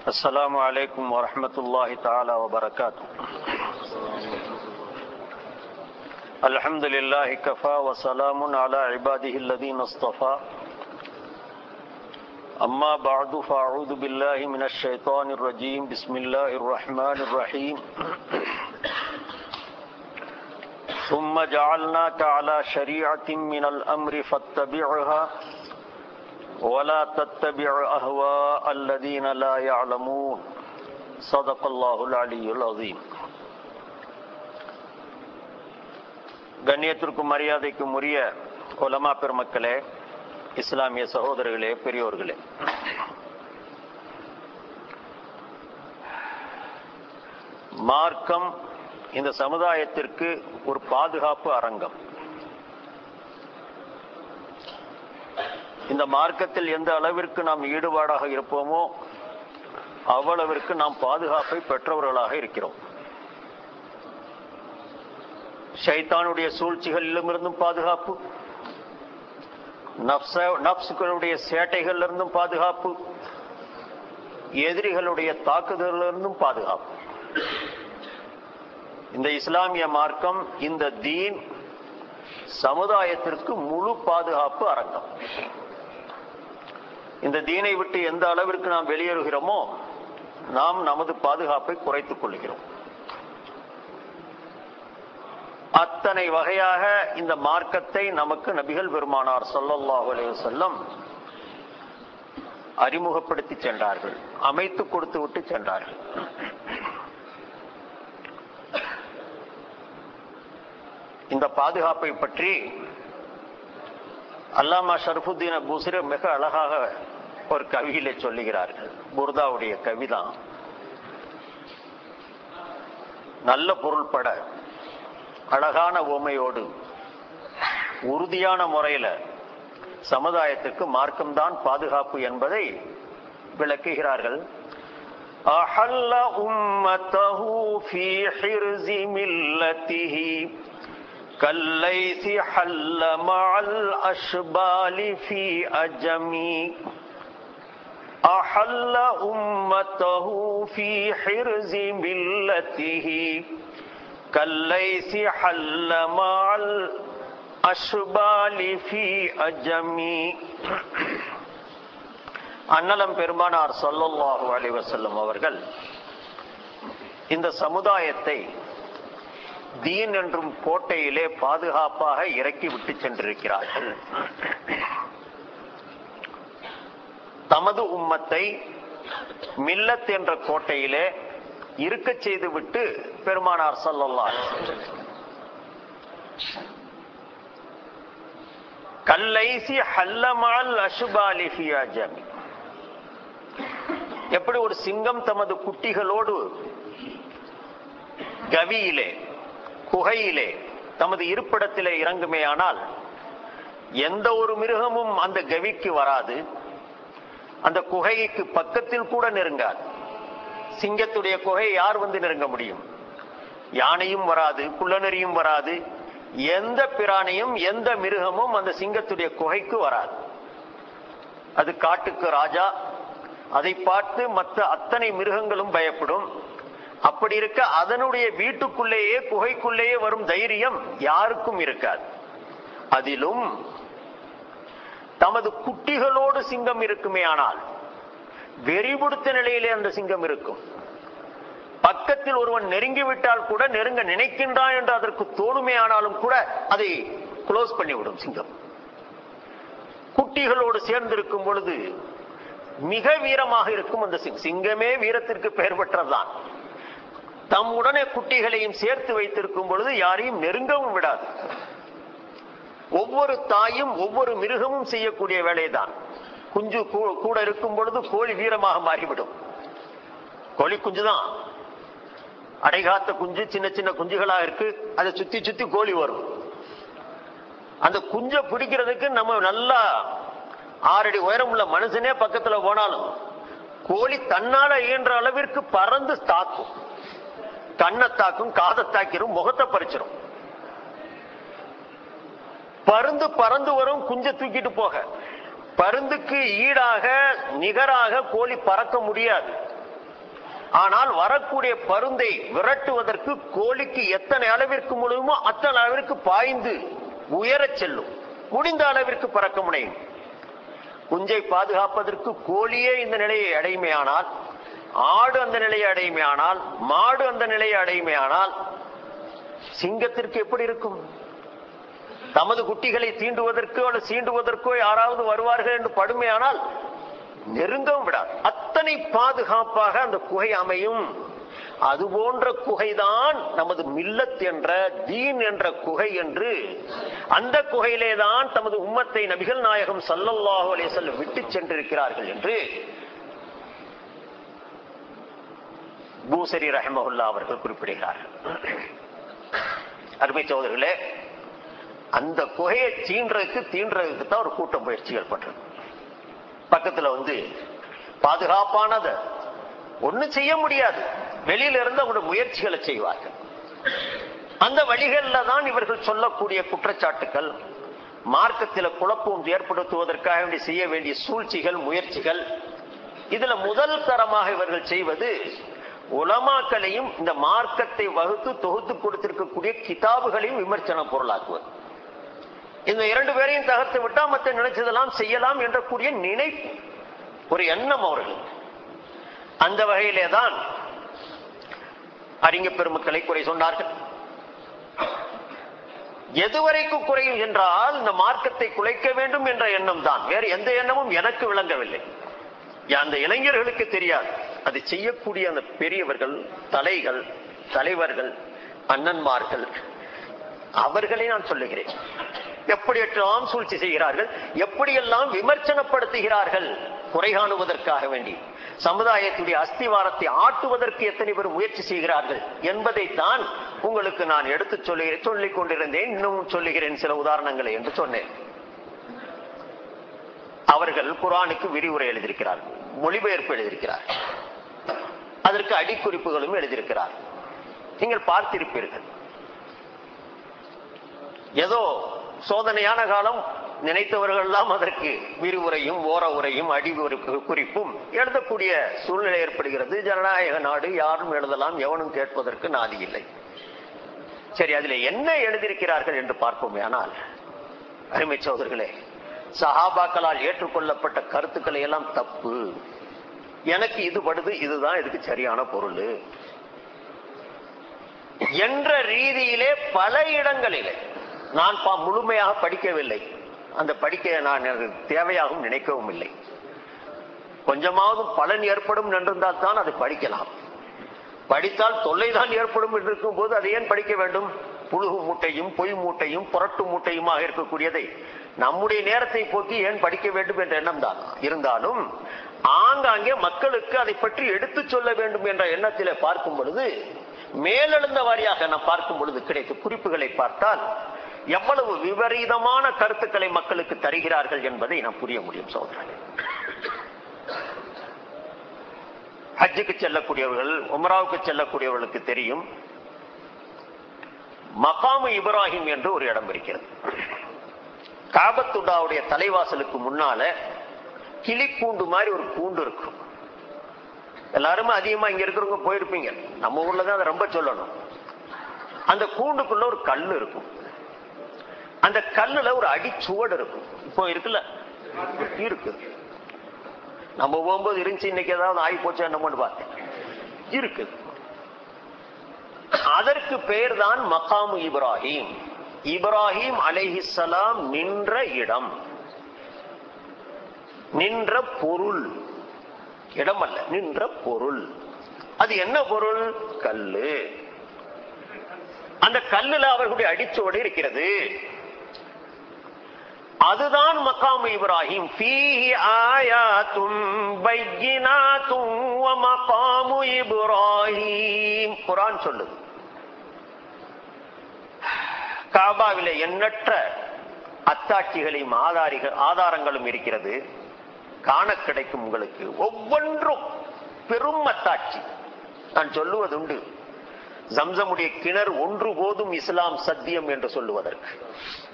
السلام عليكم ورحمة الله تعالى وبركاته الحمد لله كفى وسلام على عباده الذين اصطفى أما بعد فأعوذ بالله من الشيطان الرجيم بسم الله الرحمن الرحيم ثم جعلناك على شريعة من الأمر فاتبعها ولا تتبع أهواء الذين لا يعلمون صدق الله العلي العظيم கண்ணியத்திற்கும் மரியாதைக்கும் உரிய கொலமா பெருமக்களே இஸ்லாமிய சகோதரர்களே பெரியோர்களே மார்க்கம் இந்த சமுதாயத்திற்கு ஒரு பாதுகாப்பு அரங்கம் இந்த மார்க்கத்தில் எந்த அளவிற்கு நாம் ஈடுபாடாக இருப்போமோ அவ்வளவிற்கு நாம் பாதுகாப்பை பெற்றவர்களாக இருக்கிறோம் ஷைத்தானுடைய சூழ்ச்சிகளிலும் இருந்தும் பாதுகாப்பு நப்சுகளுடைய சேட்டைகளிலிருந்தும் பாதுகாப்பு எதிரிகளுடைய தாக்குதலிருந்தும் பாதுகாப்பு இந்த இஸ்லாமிய மார்க்கம் இந்த தீன் சமுதாயத்திற்கு முழு பாதுகாப்பு அரங்கம் இந்த தீனை விட்டு எந்த அளவிற்கு நாம் வெளியேறுகிறோமோ நாம் நமது பாதுகாப்பை குறைத்துக் கொள்கிறோம் அத்தனை வகையாக இந்த மார்க்கத்தை நமக்கு நபிகள் பெருமானார் சொல்லல்லாஹு அலைய செல்லம் அறிமுகப்படுத்தி சென்றார்கள் அமைத்து கொடுத்து விட்டு சென்றார்கள் இந்த பாதுகாப்பை பற்றி அல்லாமா ஷர்ஃபுத்தீன் பூசிர மிக அழகாக ஒரு கவியிலே சொல்லுகிறார்கள் புர்தாவுடைய கவிதான் நல்ல பொருள்பட அழகான உமையோடு உறுதியான முறையில சமுதாயத்துக்கு மார்க்கம்தான் பாதுகாப்பு என்பதை விளக்குகிறார்கள் أحل أمته في حرز ملته كالليث حل مع الأشبال في أجمي أحل أمته في حرز ملته كالليث حل مع الأشبال في أجمي அன்னலம் பெருமானார் சொல்லல்லாஹு அலி வசல்லம் அவர்கள் இந்த சமுதாயத்தை தீன் என்றும் கோட்டையிலே பாதுகாப்பாக இறக்கி விட்டு சென்றிருக்கிறார்கள் தமது உம்மத்தை மில்லத் என்ற கோட்டையிலே இருக்க செய்து விட்டு பெருமானார் சொல்லல்லார் கல்லைசி ஹல்லமால் அசுபாலி ஜமி எப்படி ஒரு சிங்கம் தமது குட்டிகளோடு கவியிலே குகையிலே தமது இருப்பிடத்திலே இறங்குமேயானால் எந்த ஒரு மிருகமும் அந்த கவிக்கு வராது அந்த குகைக்கு பக்கத்தில் கூட நெருங்காது சிங்கத்துடைய குகை யார் வந்து நெருங்க முடியும் யானையும் வராது குள்ளநெறியும் வராது எந்த பிராணியும் எந்த மிருகமும் அந்த சிங்கத்துடைய குகைக்கு வராது அது காட்டுக்கு ராஜா அதை பார்த்து மற்ற அத்தனை மிருகங்களும் பயப்படும் அப்படி இருக்க அதனுடைய வீட்டுக்குள்ளேயே குகைக்குள்ளேயே வரும் தைரியம் யாருக்கும் இருக்காது அதிலும் தமது குட்டிகளோடு சிங்கம் இருக்குமே ஆனால் வெறிபுடுத்த நிலையிலே அந்த சிங்கம் இருக்கும் பக்கத்தில் ஒருவன் நெருங்கிவிட்டால் கூட நெருங்க நினைக்கின்றான் என்று அதற்கு தோணுமே ஆனாலும் கூட அதை க்ளோஸ் பண்ணிவிடும் சிங்கம் குட்டிகளோடு சேர்ந்திருக்கும் பொழுது மிக வீரமாக இருக்கும் அந்த சிங்கமே வீரத்திற்கு பெயர் பெற்றதுதான் தம்முடனே குட்டிகளையும் சேர்த்து வைத்திருக்கும் பொழுது யாரையும் நெருங்கவும் விடாது ஒவ்வொரு தாயும் ஒவ்வொரு மிருகமும் செய்யக்கூடிய வேலைதான் குஞ்சு கூட இருக்கும் பொழுது கோழி வீரமாக மாறிவிடும் கோழி குஞ்சுதான் அடைகாத்த குஞ்சு சின்ன சின்ன குஞ்சுகளா இருக்கு அதை சுத்தி சுத்தி கோழி வரும் அந்த குஞ்சை பிடிக்கிறதுக்கு நம்ம நல்லா ஆறடி உயரம் உள்ள மனுஷனே பக்கத்துல போனாலும் கோழி தன்னால இயன்ற அளவிற்கு பறந்து தாக்கும் கண்ணை தாக்கும் காதை தாக்கிரும் முகத்தை பறிச்சிடும் பருந்து பறந்து வரும் குஞ்ச தூக்கிட்டு போக பருந்துக்கு ஈடாக நிகராக கோழி பறக்க முடியாது ஆனால் வரக்கூடிய பருந்தை விரட்டுவதற்கு கோழிக்கு எத்தனை அளவிற்கு முடியுமோ அத்தனை அளவிற்கு பாய்ந்து உயரச் செல்லும் முடிந்த அளவிற்கு பறக்க முடியும் குஞ்சை பாதுகாப்பதற்கு கோழியே இந்த நிலையை அடைமையானால் ஆடு அந்த நிலையை அடைமையானால் மாடு அந்த நிலையை அடைமையானால் சிங்கத்திற்கு எப்படி இருக்கும் தமது குட்டிகளை தீண்டுவதற்கோ அல்லது சீண்டுவதற்கோ யாராவது வருவார்கள் என்று படுமையானால் நெருங்கவும் விடாது அத்தனை பாதுகாப்பாக அந்த குகை அமையும் அது போன்ற குகைதான் நமது மில்லத் என்ற தீன் என்ற குகை என்று அந்த குகையிலே தான் தமது உம்மத்தை நபிகள் நாயகம் சல்லல்லாஹு அலைஹி வஸல்லம் விட்டு சென்றிருக்கிறார்கள் என்று பூசரி ரஹமஹுல்லா அவர்கள் குறிப்பிடுகிறார்கள் அருமை சோதர்களே அந்த குகையை தீன்றதுக்கு தீன்றதுக்கு தான் ஒரு கூட்டம் முயற்சிகள் பண்றது பக்கத்துல வந்து பாதுகாப்பானத ஒண்ணும் செய்ய முடியாது வெளியில இருந்து அவங்க முயற்சிகளை செய்வார்கள் அந்த வழிகள்ல தான் இவர்கள் சொல்லக்கூடிய குற்றச்சாட்டுகள் மார்க்கத்தில குழப்பம் ஏற்படுத்துவதற்காக வேண்டி செய்ய வேண்டிய சூழ்ச்சிகள் முயற்சிகள் இதுல முதல் தரமாக இவர்கள் செய்வது உலமாக்களையும் இந்த மார்க்கத்தை வகுத்து தொகுத்து கொடுத்திருக்கக்கூடிய கிதாபுகளையும் விமர்சன பொருளாக்குவது இந்த இரண்டு பேரையும் தகர்த்து விட்டா மற்ற நினைச்சதெல்லாம் செய்யலாம் என்ற கூடிய நினைப்பு ஒரு எண்ணம் அவர்கள் அந்த வகையிலே தான் அறிஞர் பெருமக்களை குறை சொன்னார்கள் எதுவரைக்கும் குறையும் என்றால் இந்த மார்க்கத்தை குலைக்க வேண்டும் என்ற எண்ணம் தான் வேறு எந்த எண்ணமும் எனக்கு விளங்கவில்லை அந்த இளைஞர்களுக்கு தெரியாது அதை செய்யக்கூடிய அந்த பெரியவர்கள் தலைகள் தலைவர்கள் அண்ணன்மார்கள் அவர்களை நான் சொல்லுகிறேன் எப்படியெல்லாம் சூழ்ச்சி செய்கிறார்கள் எப்படியெல்லாம் விமர்சனப்படுத்துகிறார்கள் குறை காணுவதற்காக வேண்டி சமுதாயத்துடைய அஸ்திவாரத்தை ஆட்டுவதற்கு எத்தனை பேர் முயற்சி செய்கிறார்கள் என்பதைத்தான் உங்களுக்கு நான் எடுத்து சொல்லுகிறேன் சொல்லிக் கொண்டிருந்தேன் இன்னும் சொல்லுகிறேன் சில உதாரணங்களை என்று சொன்னேன் அவர்கள் குரானுக்கு விரிவுரை எழுதியிருக்கிறார்கள் மொழிபெயர்ப்பு எழுதியிருக்கிறார்கள் அதற்கு அடிக்குறிப்புகளும் எழுதியிருக்கிறார் நீங்கள் பார்த்திருப்பீர்கள் ஏதோ சோதனையான காலம் நினைத்தவர்கள் எல்லாம் அதற்கு விரிவுரையும் ஓர உரையும் அடி குறிப்பும் எழுதக்கூடிய சூழ்நிலை ஏற்படுகிறது ஜனநாயக நாடு யாரும் எழுதலாம் எவனும் கேட்பதற்கு நாதி இல்லை சரி அதுல என்ன எழுதியிருக்கிறார்கள் என்று பார்ப்போமே ஆனால் அருமை சோதர்களே சஹாபாக்களால் ஏற்றுக்கொள்ளப்பட்ட கருத்துக்களை எல்லாம் தப்பு எனக்கு இது படுது இதுதான் இதுக்கு சரியான பொருள் என்ற ரீதியிலே பல இடங்களிலே நான் முழுமையாக படிக்கவில்லை அந்த படிக்க நான் தேவையாகவும் நினைக்கவும் இல்லை கொஞ்சமாவது பலன் ஏற்படும் என்றிருந்தால் தான் அதை படிக்கலாம் படித்தால் தொல்லைதான் ஏற்படும் என்று இருக்கும் போது அதை ஏன் படிக்க வேண்டும் புழுகு மூட்டையும் பொய் மூட்டையும் புரட்டு மூட்டையுமாக இருக்கக்கூடியதை நம்முடைய நேரத்தை போக்கி ஏன் படிக்க வேண்டும் என்ற எண்ணம் தான் இருந்தாலும் ஆங்காங்கே மக்களுக்கு அதை பற்றி எடுத்து சொல்ல வேண்டும் என்ற எண்ணத்திலே பார்க்கும் பொழுது மேலெழுந்த வாரியாக நாம் பார்க்கும் பொழுது கிடைத்த குறிப்புகளை பார்த்தால் எவ்வளவு விபரீதமான கருத்துக்களை மக்களுக்கு தருகிறார்கள் என்பதை நாம் புரிய முடியும் சோதரன் ஹஜ்ஜுக்கு செல்லக்கூடியவர்கள் உமராவுக்கு செல்லக்கூடியவர்களுக்கு தெரியும் மகாமு இப்ராஹிம் என்று ஒரு இடம் இருக்கிறது காபத்துடாவுடைய தலைவாசலுக்கு முன்னால கிளி கூண்டு மாதிரி ஒரு கூண்டு இருக்கும் எல்லாருமே அதிகமா இங்க இருக்கிறவங்க போயிருப்பீங்க நம்ம ஊர்ல தான் அதை ரொம்ப சொல்லணும் அந்த கூண்டுக்குள்ள ஒரு கல் இருக்கும் அந்த கல்லுல ஒரு அடிச்சுவடு இருக்கும் இப்போ இருக்குல்ல இருக்கு நம்ம போகும்போது இருந்துச்சு இன்னைக்கு ஏதாவது ஆகி போச்சு என்னமோன்னு பார்த்தேன் இருக்கு அதற்கு பெயர் தான் மகாமு இப்ராஹிம் இப்ராஹிம் அலைஹிசலாம் நின்ற இடம் நின்ற பொருள் இடம் அல்ல நின்ற பொருள் அது என்ன பொருள் கல்லு அந்த கல்லுல அவர்களுடைய அடிச்சோடு இருக்கிறது அதுதான் மக்காமு இப்ராஹிம் ஃபீஹி ஆயாத்தும் பையினாத்தும் வ மகாமு இப்ராஹிம் குர்ஆன் சொல்லுது காபாவிலே எண்ணற்ற அத்தாட்சிகளையும் ஆதாரிகள் ஆதாரங்களும் இருக்கிறது காண கிடைக்கும் உங்களுக்கு ஒவ்வொன்றும் பெரும் அத்தாட்சி நான் சொல்லுவதுண்டு ஜம்சமுடைய கிணறு ஒன்று போதும் இஸ்லாம் சத்தியம் என்று சொல்லுவதற்கு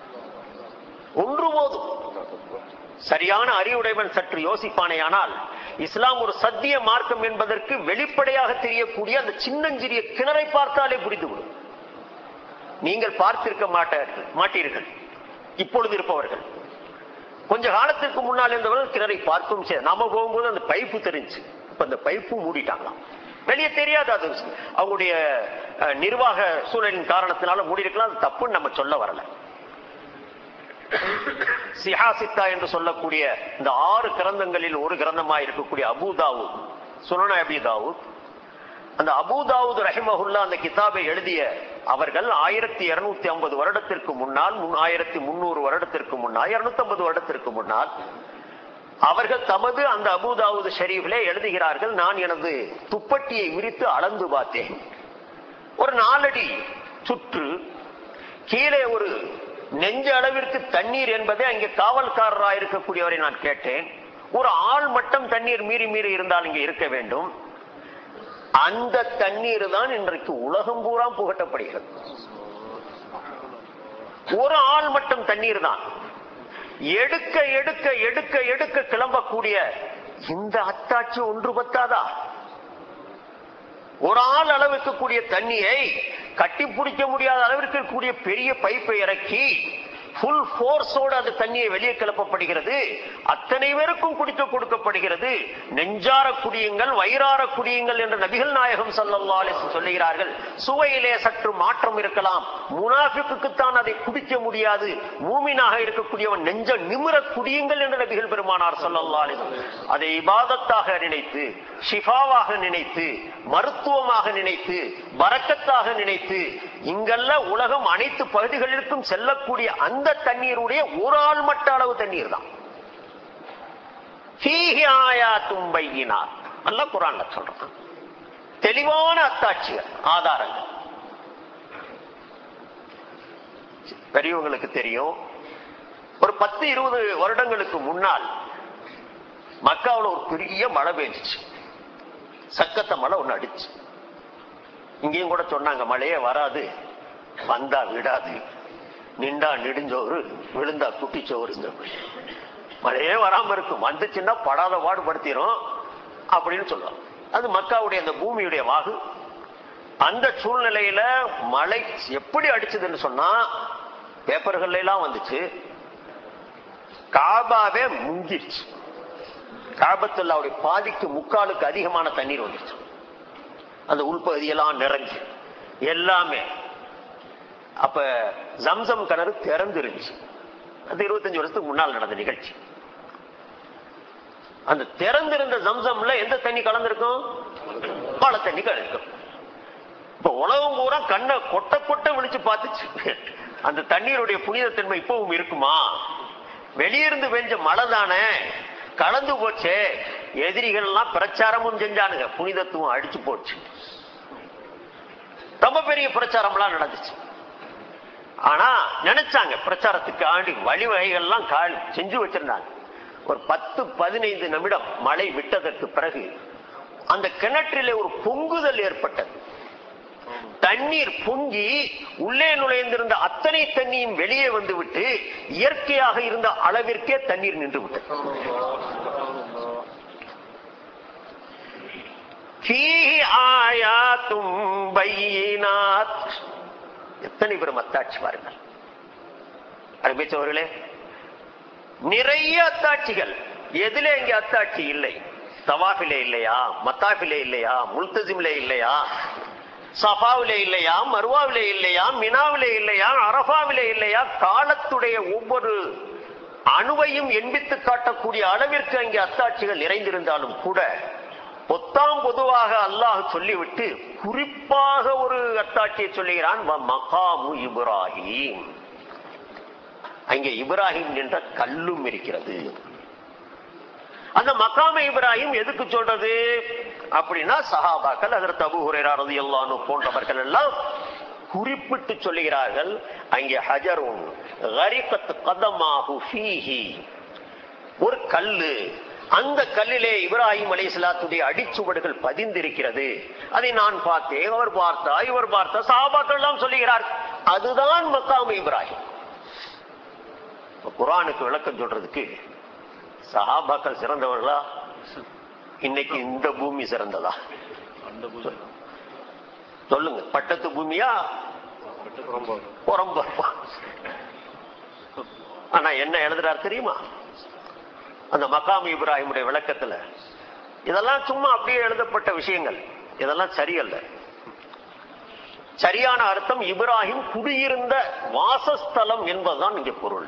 ஒன்று போதும் சரியான அறிவுடைவன் சற்று யோசிப்பானேயானால் இஸ்லாம் ஒரு சத்திய மார்க்கம் என்பதற்கு வெளிப்படையாக தெரியக்கூடிய அந்த சின்னஞ்சிறிய கிணறை பார்த்தாலே புரிந்துவிடும் நீங்கள் பார்த்திருக்க மாட்டார்கள் மாட்டீர்கள் இப்பொழுது இருப்பவர்கள் கொஞ்ச காலத்திற்கு முன்னால் இருந்தவர்கள் கிணறை பார்க்கவும் செய்ய நாம போகும்போது அந்த பைப்பு தெரிஞ்சு இப்ப அந்த பைப்பு மூடிட்டாங்களாம் வெளியே தெரியாது அது அவங்களுடைய அஹ், நிர்வாக சூழலின் காரணத்தினால மூடி இருக்கலாம் அது தப்புன்னு நம்ம சொல்ல வரல சிஹாசித்தா என்று சொல்லக்கூடிய இந்த ஆறு கிரந்தங்களில் ஒரு கிரந்தமாக இருக்கக்கூடிய அபுதாவுத் சுனன அபிதாவுத் அந்த அபுதாவுத் ரஹிமஹுல்லா அந்த கிதாபை எழுதிய அவர்கள் ஆயிரத்தி இருநூத்தி ஐம்பது வருடத்திற்கு முன்னால் ஆயிரத்தி முன்னூறு வருடத்திற்கு முன்னால் இருநூத்தி ஐம்பது வருடத்திற்கு முன்னால் அவர்கள் தமது அந்த அபுதாவுது ஷரீஃபிலே எழுதுகிறார்கள் நான் எனது துப்பட்டியை விரித்து அளந்து பார்த்தேன் ஒரு நாலடி சுற்று கீழே ஒரு நெஞ்ச அளவிற்கு தண்ணீர் என்பதை அங்கே காவல்காரராக இருக்கக்கூடியவரை நான் கேட்டேன் ஒரு ஆள் மட்டம் தண்ணீர் மீறி மீறி இருந்தால் இங்கே இருக்க வேண்டும் அந்த தண்ணீர் தான் இன்றைக்கு உலகம் பூரா புகட்டப்படுகிறது ஒரு ஆள் மட்டம் தண்ணீர் தான் எடுக்க எடுக்க எடுக்க எடுக்க கிளம்பக்கூடிய இந்த அத்தாட்சி ஒன்று பத்தாதா ஒரு ஆள் அளவுக்கு கூடிய தண்ணியை கட்டி பிடிக்க முடியாத அளவிற்கு கூடிய பெரிய பைப்பை இறக்கி ஃபுல் போர்ஸோடு அந்த தண்ணியை வெளியே கிளப்பப்படுகிறது அத்தனை பேருக்கும் குடிக்க கொடுக்கப்படுகிறது நெஞ்சார குடியுங்கள் வயிறார குடியுங்கள் என்று நபிகள் நாயகம் ஸல்லல்லாஹு அலைஹி வஸல்லம் சொல்லுகிறார்கள் சுவையிலே சற்று மாற்றம் இருக்கலாம் முனாஃபிக்குத்தான் அதை குடிக்க முடியாது மூமினாக இருக்கக்கூடியவன் நெஞ்ச நிமிர குடியுங்கள் என்று நபிகள் பெருமானார் ஸல்லல்லாஹு அலைஹி வஸல்லம் அதை இபாதத்தாக நினைத்து ஷிஃபாவாக நினைத்து மருத்துவமாக நினைத்து பரக்கத்தாக நினைத்து இங்கல்ல உலகம் அனைத்து பகுதிகளிற்கும் செல்லக்கூடிய அந்த தண்ணீருடைய ஒரு ஆள் மட்ட அளவு தண்ணீர் தான் ஃபீஹி ஆயாத்தும் பையினாத். அல்லாஹ் குர்ஆன்ல சொல்றான் தெளிவான அத்தாட்சிகள் ஆதாரங்கள் பெரியவங்களுக்கு தெரியும் ஒரு பத்து இருபது வருடங்களுக்கு முன்னால் மக்காவுல ஒரு பெரிய மழை பெஞ்சிச்சு சக்கத்த மழை ஒண்ணு அடிச்சு இங்கேயும் கூட சொன்னாங்க மழையே வராது வந்தா விடாது நின்றா நெடுஞ்சோறு விழுந்தா குட்டிச்சோறு மழையே வராம இருக்கும் வந்துச்சுன்னா படாத பாடுபடுத்திரும் அப்படின்னு சொல்லலாம் அது மக்காவுடைய அந்த பூமியுடைய வாகு அந்த சூழ்நிலையில மழை எப்படி அடிச்சதுன்னு சொன்னா பேப்பர்கள்ல எல்லாம் வந்துச்சு காபாவே முங்கிருச்சு காபத்துல்லாவுடைய பாதிக்கு முக்காலுக்கு அதிகமான தண்ணீர் வந்துச்சு அந்த உள்பகுதியெல்லாம் நிறைஞ்சு எல்லாமே அப்ப ஜம்சம் கிணறு திறந்துருந்துச்சு அது இருபத்தஞ்சு வருஷத்துக்கு முன்னால் நடந்த நிகழ்ச்சி அந்த திறந்திருந்த ஜம்சம்ல எந்த தண்ணி கலந்திருக்கும் மழை தண்ணி கலந்திருக்கும் இப்ப உலகம் பூரா கண்ணை கொட்ட கொட்ட விழிச்சு பார்த்துச்சு அந்த தண்ணீருடைய புனிதத்தன்மை இப்பவும் இருக்குமா வெளியிருந்து பெஞ்ச மழை தானே கலந்து போச்சே எதிரிகள் எல்லாம் பிரச்சாரமும் செஞ்சானுங்க புனிதத்துவம் அடிச்சு போச்சு ரொம்ப பெரிய பிரச்சாரம் எல்லாம் நடந்துச்சு ஆனா நினைச்சாங்க பிரச்சாரத்துக்கு ஆண்டி வழிவகைகள்லாம் கால் செஞ்சு வச்சிருந்தாங்க ஒரு பத்து பதினைந்து நிமிடம் மழை விட்டதற்கு பிறகு அந்த கிணற்றிலே ஒரு பொங்குதல் ஏற்பட்டது தண்ணீர் பொங்கி உள்ளே நுழைந்திருந்த அத்தனை தண்ணியும் வெளியே வந்து விட்டு இயற்கையாக இருந்த அளவிற்கே தண்ணீர் நின்று விட்டது ஃபீஹி ஆயாத்தும் பையினாத். எத்தனை பெரும் அத்தாட்சி பாருங்கள் அனுப்பிச்சவர்களே நிறைய அத்தாட்சிகள் எதுல இங்க அத்தாட்சி இல்லை தவாஃபிலே இல்லையா மத்தாஃபிலே இல்லையா முல்தசிம்லே இல்லையா சஃபாவிலே இல்லையா மருவாவிலே இல்லையா மினாவிலே இல்லையா அரபாவிலே இல்லையா காலத்துடைய ஒவ்வொரு அணுவையும் எண்பித்து காட்டக்கூடிய அளவிற்கு அங்கே அத்தாட்சிகள் நிறைந்திருந்தாலும் கூட பொத்தாம் பொதுவாக அல்லாஹ் சொல்லிவிட்டு குறிப்பாக ஒரு அத்தாட்சியை சொல்லுகிறான் "வ மகாமு இப்ராஹிம் அங்கே இப்ராஹிம் என்ற கல்லும் இருக்கிறது அந்த மக்காம இப்ராஹிம் எதுக்கு சொல்றது அப்படின்னா சஹாபாக்கள் அதற்கு அபு ஹுரேரா ரலியல்லாஹு போன்றவர்கள் எல்லாம் குறிப்பிட்டு சொல்லுகிறார்கள் அங்கே ஹஜரும் கரிகத் கதமாஹு ஃபீஹி ஒரு கல்லு அந்த கல்லிலே இப்ராஹிம் அலைஹிஸ்ஸலாத்துடைய அடிச்சுவடுகள் பதிந்திருக்கிறது அதை நான் பார்த்தேன் அவர் பார்த்தா இவர் பார்த்தா சஹாபாக்கள் எல்லாம் சொல்லுகிறார் அதுதான் மக்காம இப்ராஹிம் இப்ப குர்ஆனுக்கு விளக்கம் சொல்றதுக்கு சஹாபாக்கள் சிறந்தவர்களா இன்னைக்கு இந்த பூமி சிறந்ததா அந்த பூஜை சொல்லுங்க பட்டத்து பூமியா ரொம்ப புறம்ப ஆனா என்ன எழுதுறார் தெரியுமா அந்த மகாம் இப்ராஹிமுடைய விளக்கத்துல இதெல்லாம் சும்மா அப்படியே எழுதப்பட்ட விஷயங்கள் இதெல்லாம் சரியல்ல சரியான அர்த்தம் இப்ராஹிம் குடியிருந்த வாசஸ்தலம் என்பதுதான் இங்க பொருள்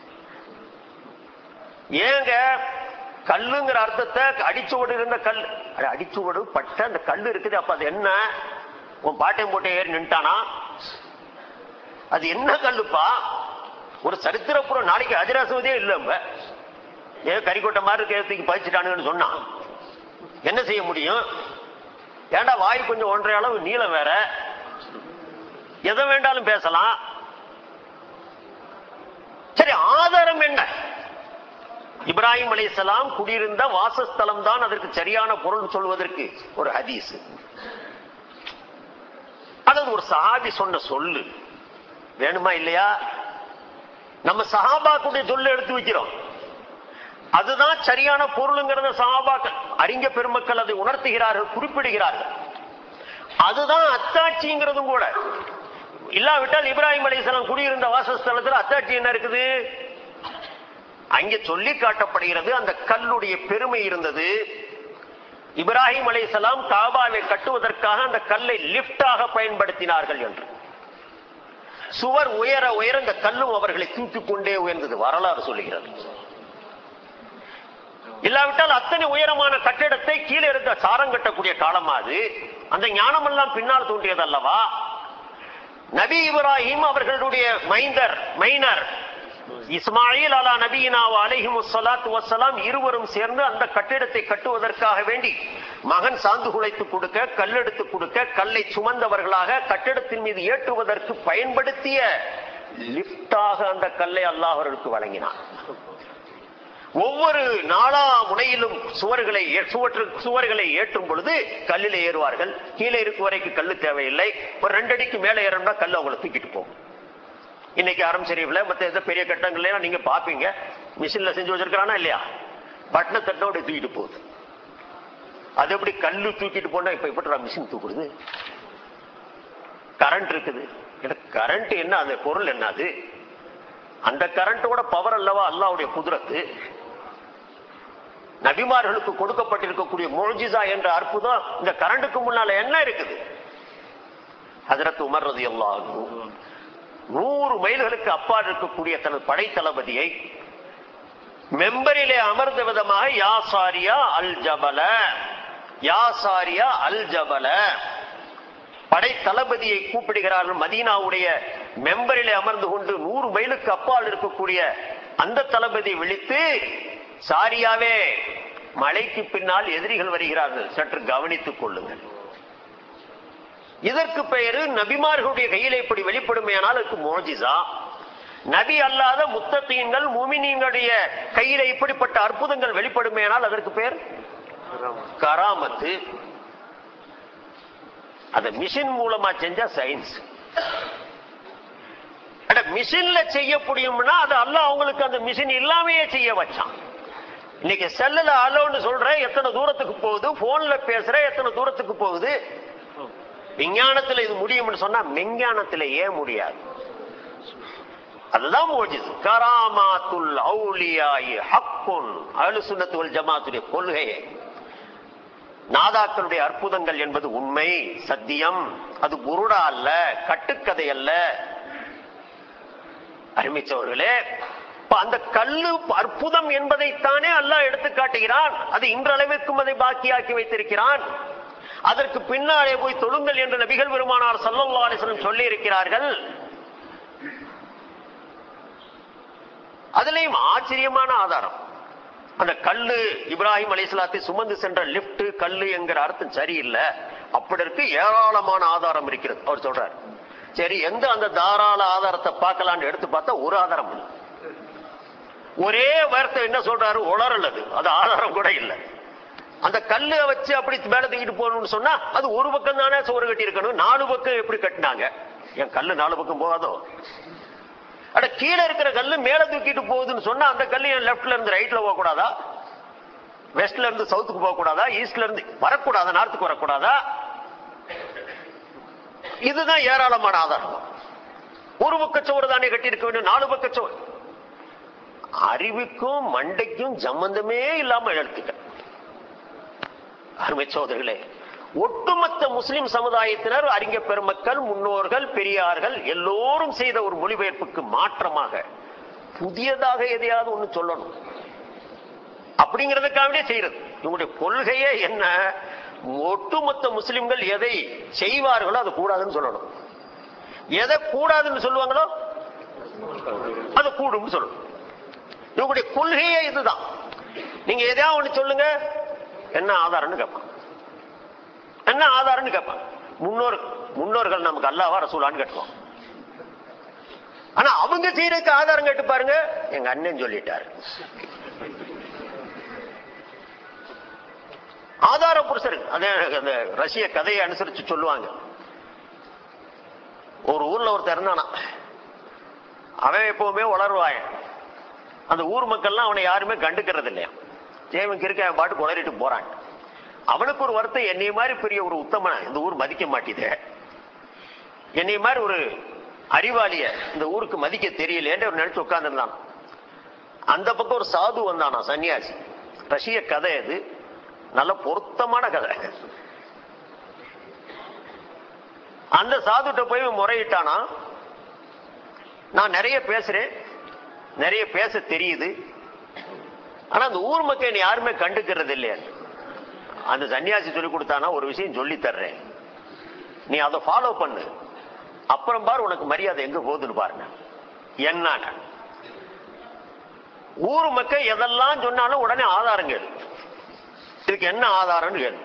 ஏங்க கல்லுங்கிற அர்த்தத்தை அடிச்சுவடு இருந்த கல் அட, அடிச்சுவடு பட்ட அந்த கல் இருக்குது அப்ப அது என்ன உன் பாட்டையும் போட்டு ஏறி நின்ட்டானா அது என்ன கல்லுப்பா ஒரு சரித்திரப்புறம் நாளைக்கு அதிராசுவதே இல்ல இப்ப ஏன் கறிக்கொட்டை மாதிரி கேத்துக்கு பதிச்சுட்டானுங்கன்னு சொன்னான் என்ன செய்ய முடியும் ஏன்டா வாய் கொஞ்சம் ஒன்றரை அளவு நீளம் வேற எதை வேண்டாலும் பேசலாம் சரி ஆதாரம் என்ன இப்ராஹிம் அலைஹிஸ்ஸலாம் குடியிருந்த வாசஸ்தலம் தான் அதற்கு சரியான பொருள் சொல்வதற்கு ஒரு ஹதீஸ் அதாவது ஒரு சஹாபி சொன்ன சொல்லு வேணுமா இல்லையா நம்ம சஹாபாக்குடைய சொல்லு எடுத்து வைக்கிறோம் அதுதான் சரியான பொருளுங்கிறத சஹாபாக்கள் அறிஞ பெருமக்கள் அதை உணர்த்துகிறார்கள் குறிப்பிடுகிறார்கள் அதுதான் அத்தாட்சிங்கிறதும் கூட இல்லாவிட்டால் இப்ராஹிம் அலைஹிஸ்ஸலாம் குடியிருந்த வாசஸ்தலத்தில் அத்தாட்சி என்ன இருக்குது அங்கே சொல்லி காட்டப்படுகிறது அந்த கல்லுடைய பெருமை இருந்தது இப்ராஹிம் அலைஹிஸ்ஸலாம் காபாவை கட்டுவதற்காக அந்த கல்லை லிப்டாக பயன்படுத்தினார்கள் என்று சுவர் உயர உயர இந்த கல்லும் அவர்களை தூக்கிக் கொண்டே உயர்ந்தது வரலாறு சொல்லுகிறது இல்லாவிட்டால் அத்தனை உயரமான கட்டிடத்தை கீழே இருந்த சாரம் கட்டக்கூடிய காலமா அது அந்த ஞானமெல்லாம் பின்னால் தோன்றியது அல்லவா நபி இப்ராஹிம் அவர்களுடைய மைந்தர் மைனர் இஸ்மாயில் அலா நபியினா அலைஹிம் சலாத்து வசலாம் இருவரும் சேர்ந்து அந்த கட்டிடத்தை கட்டுவதற்காக வேண்டி மகன் சாந்து குலைத்து கொடுக்க கல்லெடுத்து கொடுக்க கல்லை சுமந்தவர்களாக கட்டிடத்தின் மீது ஏற்றுவதற்கு பயன்படுத்திய லிப்டாக அந்த கல்லை அல்லாஹ் அவர்களுக்கு வழங்கினார் ஒவ்வொரு நாளா முனையிலும் சுவர்களை ஏ- சுவற்று சுவர்களை ஏற்றும் பொழுது கல்லில் ஏறுவார்கள் கீழே இருக்கும் வரைக்கும் கல்லு தேவையில்லை ஒரு ரெண்டு அடிக்கு மேலே ஏறணும்னா கல் அவங்களை தூக்கிட்டு போகும் இன்னைக்கு அறம் ஷெரீஃப்ல மத்த எந்த பெரிய கட்டங்கள்ல நீங்க பாப்பீங்க மிஷின்ல செஞ்சு வச்சிருக்கானா இல்லையா பட்டன தட்டோட தூக்கிட்டு போகுது அது எப்படி கல்லு தூக்கிட்டு போனா இப்ப எப்படி மிஷின் தூக்குறது கரண்ட் இருக்குது கரண்ட் என்ன அந்த பொருள் என்ன அது அந்த கரண்டோட பவர் அல்லவா அல்லாவுடைய குதிரத்து நபிமார்களுக்கு கொடுக்கப்பட்டிருக்கக்கூடிய மொழிஜிசா என்ற அற்புதம் இந்த கரண்டுக்கு முன்னால என்ன இருக்குது ஹஜரத் உமர் ரதி நூறு மைல்களுக்கு அப்பால் இருக்கக்கூடிய தனது படை தளபதியை மெம்பரிலே அமர்ந்த விதமாக யாசாரியா அல் ஜபல யாசாரியா அல் ஜபல படை தளபதியை கூப்பிடுகிறார்கள் மதீனாவுடைய மெம்பரிலே அமர்ந்து கொண்டு நூறு மைலுக்கு அப்பால் இருக்கக்கூடிய அந்த தளபதி விழித்து சாரியாவே மலைக்கு பின்னால் எதிரிகள் வருகிறார்கள் சற்று கவனித்துக் கொள்ளுங்கள் இதற்கு பெயரு நபிமார்களுடைய கையில இப்படி வெளிப்படுமையானால் அதுக்கு மோஜிசா நபி அல்லாத முத்தத்தீன்கள் முமினீங்களுடைய கையில இப்படிப்பட்ட அற்புதங்கள் வெளிப்படுமையானால் அதற்கு பெயர் கராமத்து அத மிஷின் மூலமா செஞ்சா சயின்ஸ் அட மிஷின்ல செய்ய முடியும்னா அது அல்ல அவங்களுக்கு அந்த மிஷின் இல்லாமையே செய்ய வச்சான் இன்னைக்கு செல்லுல அலோன்னு சொல்ற எத்தனை தூரத்துக்கு போகுது போன்ல பேசுற எத்தனை தூரத்துக்கு போகுது விஞ்ஞானத்துல இது முடியும்னு சொன்னா மெஞ்ஞானத்துல ஏன் முடியாது அதுதான் மோஜிஸ் கராமாத்துல் அவுலியாயி ஹக்குன் அஹ்லு சுன்னத்து வல் ஜமாத்துடைய கொள்கையே நாதாக்களுடைய அற்புதங்கள் என்பது உண்மை சத்தியம் அது குருடா அல்ல கட்டுக்கதை அல்ல அருமிச்சவர்களே இப்ப அந்த கல்லு அற்புதம் என்பதைத்தானே அல்லாஹ் எடுத்து காட்டுகிறான் அது இன்றளவிற்கும் அதை பாக்கியாக்கி வைத்திருக்கிறான் அதற்கு பின்னாலே போய் தொழுங்கள் என்று நபிகள் பெருமானார் சல்லல்லாஹு அலைஹி வஸல்லம் சொல்லி இருக்கிறார்கள் அதுலயும் ஆச்சரியமான ஆதாரம் அந்த கல்லு இப்ராஹிம் அலைஹிஸ்ஸலாத்தை சுமந்து சென்ற லிப்ட் கல்லு என்கிற அர்த்தம் சரியில்லை அப்படி இருக்கு ஏராளமான ஆதாரம் இருக்கிறது அவர் சொல்றார் சரி எந்த அந்த தாராள ஆதாரத்தை பார்க்கலாம்னு எடுத்து பார்த்தா ஒரு ஆதாரம் இல்லை ஒரே வார்த்தை என்ன சொல்றாரு உளறல் அது அது ஆதாரம் கூட இல்லை அந்த கல்லை வச்சு அப்படி மேல தூக்கிட்டு போகணும்னு சொன்னா அது ஒரு பக்கம் தானே சோறு கட்டி இருக்கணும் நாலு பக்கம் எப்படி கட்டினாங்க என் கல்லு நாலு பக்கம் போகாதோ அட கீழே இருக்கிற கல்லு மேல தூக்கிட்டு போகுதுன்னு சொன்னா அந்த கல்லு என் லெப்ட்ல இருந்து ரைட்ல போக கூடாதா வெஸ்ட்ல இருந்து சவுத்துக்கு போக கூடாதா ஈஸ்ட்ல இருந்து வரக்கூடாதா நார்த்துக்கு வரக்கூடாதா இதுதான் ஏராளமான ஆதாரம் ஒரு பக்கச்சோறு தானே கட்டியிருக்க வேண்டும் நாலு பக்கச்சோறு அறிவுக்கும் மண்டைக்கும் சம்பந்தமே இல்லாம எழுத்துக்கள் அருமை சோதர்களே ஒட்டுமொத்த முஸ்லிம் சமுதாயத்தினர் அறிஞ பெருமக்கள் முன்னோர்கள் பெரியார்கள் எல்லோரும் செய்த ஒரு மொழிபெயர்ப்புக்கு மாற்றமாக புதியதாக எதையாவது ஒண்ணு சொல்லணும் அப்படிங்கிறதுக்காகவே செய்யறது இவங்களுடைய கொள்கையே என்ன ஒட்டுமொத்த முஸ்லிம்கள் எதை செய்வார்களோ அது கூடாதுன்னு சொல்லணும் எதை கூடாதுன்னு சொல்லுவாங்களோ அது கூடும்னு சொல்லணும் இவங்களுடைய கொள்கையே இதுதான் நீங்க எதையாவது ஒண்ணு சொல்லுங்க என்ன ஆதாரம்னு கேட்பான் என்ன ஆதாரம்னு கேட்பான் முன்னோர் முன்னோர்கள் நமக்கு அல்லாவா ரசூலான்னு கேட்டுவோம் ஆனா அவங்க செய்யறதுக்கு ஆதாரம் கேட்டு பாருங்க எங்க அண்ணன் சொல்லிட்டாரு ஆதார புருஷர் அதே அந்த ரஷ்ய கதையை அனுசரிச்சு சொல்லுவாங்க ஒரு ஊர்ல ஒருத்தர் இருந்தானா அவன் எப்பவுமே வளருவாயன் அந்த ஊர் மக்கள்லாம் அவனை யாருமே கண்டுக்கிறது இல்லையா தேவன் இருக்க அவன் பாட்டு உளறிட்டு போறான் அவனுக்கு ஒரு வருத்தம் என்னைய மாதிரி பெரிய ஒரு உத்தமன இந்த ஊர் மதிக்க மாட்டேது என்னைய மாதிரி ஒரு அறிவாளிய இந்த ஊருக்கு மதிக்க தெரியலேன்னு அவர் நினைச்சு உட்கார்ந்துருந்தான் அந்த பக்கம் ஒரு சாது வந்தானா சன்னியாசி ரஷ்ய கதை அது நல்ல பொருத்தமான கதை அந்த சாதுட்ட போய் இவன் முறையிட்டானா நான் நிறைய பேசுறேன் நிறைய பேச தெரியுது ஆனா அந்த ஊர் மக்கள் என்னை யாருமே கண்டுக்கிறது இல்லையா அந்த சன்னியாசி சொல்லி கொடுத்தானா ஒரு விஷயம் சொல்லி தர்றேன் நீ அதை ஃபாலோ பண்ணு அப்புறம் பாரு உனக்கு மரியாதை எங்க போகுதுன்னு பாருங்க என்ன ஊர் மக்கள் எதெல்லாம் சொன்னாலும் உடனே ஆதாரம் கேளு இதுக்கு என்ன ஆதாரம்னு கேளு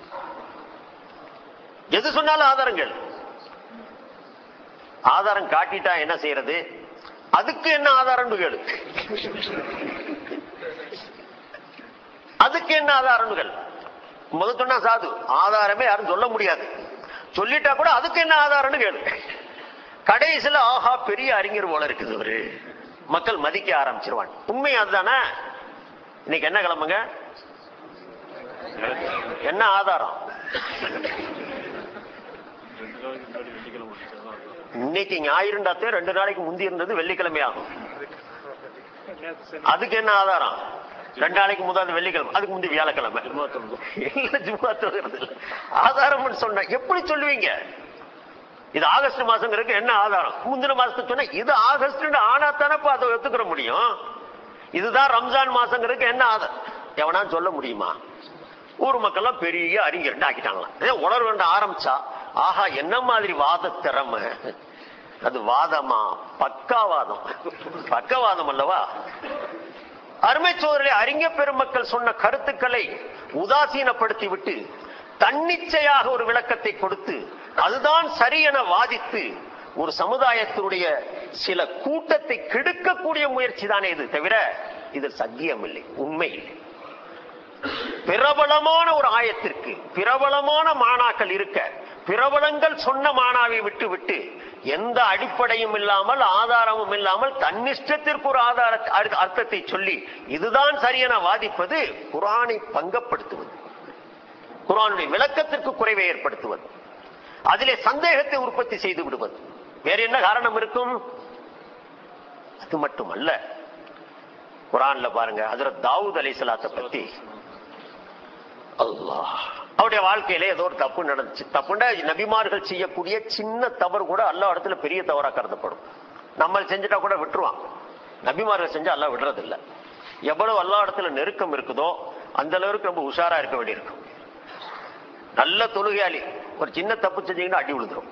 எது சொன்னாலும் ஆதாரம் கேளு ஆதாரம் காட்டிட்டா என்ன செய்யறது அதுக்கு என்ன ஆதாரம்னு கேளு அதுக்கு என்ன ஆதாரம்னு கேளு முதல் சொன்னா சாது ஆதாரமே யாரும் சொல்ல முடியாது சொல்லிட்டா கூட அதுக்கு என்ன ஆதாரம்னு கேளு கடைசியில ஆஹா பெரிய அறிஞர் போல இருக்குது அவரு மக்கள் மதிக்க ஆரம்பிச்சிருவான் உண்மை அதுதானே இன்னைக்கு என்ன கிளம்புங்க என்ன ஆதாரம் ரெண்டு நாளைக்கு முன்னாடி வெள்ளிக்கிழமை வந்துச்சு. அதான் அதான். இன்னைக்கு ஞாயிறுண்டாத்தே ரெண்டு நாளைக்கு முந்தி இருந்தது வெள்ளிக்கிழமை ஆகும் அதுக்கு என்ன ஆதாரம் ரெண்டு நாளைக்கு முதல் வெள்ளிக்கிழமை அதுக்கு முந்தி வியாழக்கிழமை ஜும்மா தொழுது. இல்ல ஜும்மா தொழுகிறது இல்ல. ஆதாரம்னு சொன்ன எப்படி சொல்லுவீங்க இது ஆகஸ்ட் மாசங்கிறதுக்கு என்ன ஆதாரம் முந்தின மாசத்துக்கு சொன்னா இது ஆகஸ்ட் ஆனா தானப்ப அதை ஒத்துக்கிற முடியும் இதுதான் ரம்ஜான் மாசங்கிறதுக்கு என்ன ஆதாரம் எவனா சொல்ல முடியுமா ஊர் மக்கள்லாம் பெரிய அறிஞர் ஆக்கிட்டாங்களாம் ஏன் உணர்வு வேண்ட ஆரம்பிச்சா ஆஹா என்ன மாதிரி வாத திறமை அது வாதமா பக்காவாதம் பக்கவாதம் அல்லவா அருமை சோதரில் அறிஞ பெருமக்கள் சொன்ன கருத்துக்களை உதாசீனப்படுத்தி விட்டு தன்னிச்சையாக ஒரு விளக்கத்தை கொடுத்து அதுதான் சரி என வாதித்து ஒரு சமுதாயத்தினுடைய சில கூட்டத்தை கெடுக்கக்கூடிய முயற்சி தானே இது தவிர இது சத்தியம் இல்லை உண்மை இல்லை பிரபலமான ஒரு ஆயத்திற்கு பிரபலமான மாணாக்கள் இருக்க பிரபலங்கள் சொன்ன மானாவை விட்டு விட்டு எந்த அடிப்படையும் இல்லாமல் ஆதாரமும் இல்லாமல் தன்னிஷ்டத்திற்கு ஒரு ஆதார அர்த்த- அர்த்தத்தை சொல்லி இதுதான் சரியென வாதிப்பது குரானை பங்கப்படுத்துவது குரானுடைய விளக்கத்திற்கு குறைவை ஏற்படுத்துவது அதிலே சந்தேகத்தை உற்பத்தி செய்து விடுவது வேற என்ன காரணம் இருக்கும் அது மட்டுமல்ல குரான்ல பாருங்க ஹஜரத் தாவூத் அலைஹிஸ்ஸலாத்தை பத்தி அல்லாஹ் அவருடைய வாழ்க்கையில ஏதோ ஒரு தப்பு நடந்துச்சு தப்புண்டா நபிமார்கள் செய்யக்கூடிய சின்ன தவறு கூட அல்லா இடத்துல பெரிய தவறா கருதப்படும் நம்ம செஞ்சுட்டா கூட விட்டுருவான் நபிமார்கள் செஞ்சா அல்லா விடுறது இல்ல எவ்வளவு அல்லா இடத்துல நெருக்கம் இருக்குதோ அந்த அளவுக்கு ரொம்ப உஷாரா இருக்க வேண்டியிருக்கும் நல்ல தொழுகையாளி ஒரு சின்ன தப்பு செஞ்சீங்கன்னா அடி விழுந்துரும்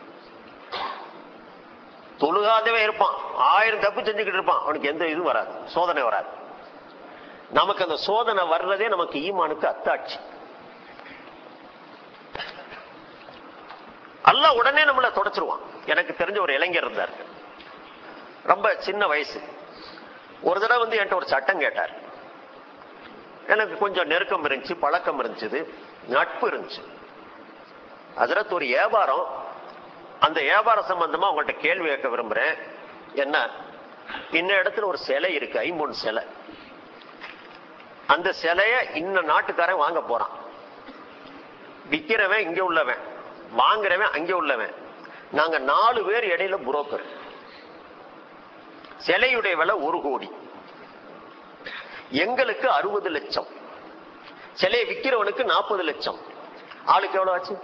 தொழுகாதவே இருப்பான் ஆயிரம் தப்பு செஞ்சுக்கிட்டு இருப்பான் அவனுக்கு எந்த இதுவும் வராது சோதனை வராது நமக்கு அந்த சோதனை வர்றதே நமக்கு ஈமானுக்கு அத்தாட்சி அல்லாஹ் உடனே நம்மள தொடச்சிருவான் எனக்கு தெரிஞ்ச ஒரு இளைஞர் இருந்தார் ரொம்ப சின்ன வயசு ஒரு தடவை வந்து என்கிட்ட ஒரு சட்டம் கேட்டார் எனக்கு கொஞ்சம் நெருக்கம் இருந்துச்சு பழக்கம் இருந்துச்சு நட்பு இருந்துச்சு அதில் ஒரு வியாபாரம் அந்த வியாபார சம்பந்தமா உங்கள்கிட்ட கேள்வி கேட்க விரும்புறேன் என்ன இன்ன இடத்துல ஒரு சிலை இருக்கு ஐம்பொன் சிலை அந்த சிலைய இன்ன நாட்டுக்காரன் வாங்க போறான் விக்கிறவன் இங்க உள்ளவன் வாங்குறவன் அங்க உள்ளவன் நாங்க நாலு பேர் இடையில புரோக்கர் சிலையுடைய விலை ஒரு கோடி எங்களுக்கு அறுபது லட்சம் சிலையை விக்கிறவனுக்கு நாற்பது லட்சம் ஆளுக்கு எவ்வளவு ஆச்சு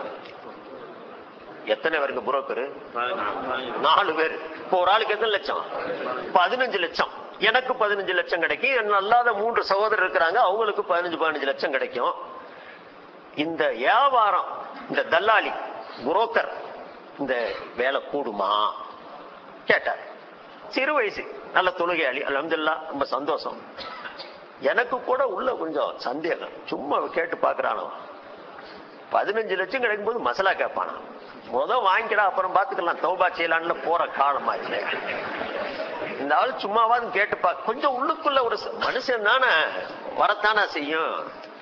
எத்தனை பேருக்கு புரோக்கர் நாலு பேர் இப்போ ஒரு ஆளுக்கு எத்தனை லட்சம் பதினஞ்சு லட்சம் எனக்கு பதினஞ்சு லட்சம் கிடைக்கும் என் அல்லாத மூன்று சகோதரர் இருக்கிறாங்க அவங்களுக்கு பதினஞ்சு பதினஞ்சு லட்சம் கிடைக்கும் இந்த வியாபாரம் இந்த தல்லாளி புரோக்கர் இந்த வேலை கூடுமா கேட்டார் சிறு வயசு நல்ல தொழுகையாளி அலமதுல்லா ரொம்ப சந்தோஷம் எனக்கு கூட உள்ள கொஞ்சம் சந்தேகம் சும்மா கேட்டு பாக்குறானோ பதினஞ்சு லட்சம் கிடைக்கும் போது மசாலா கேட்பானா முத வாங்கிடா அப்புறம் பாத்துக்கலாம் தௌபா செய்யலான்னு போற காலமாச்சு இந்த ஆள் சும்மாவாது கேட்டு பா கொஞ்சம் உள்ளுக்குள்ள ஒரு ச- மனுஷன் தானே வரத்தானே செய்யும்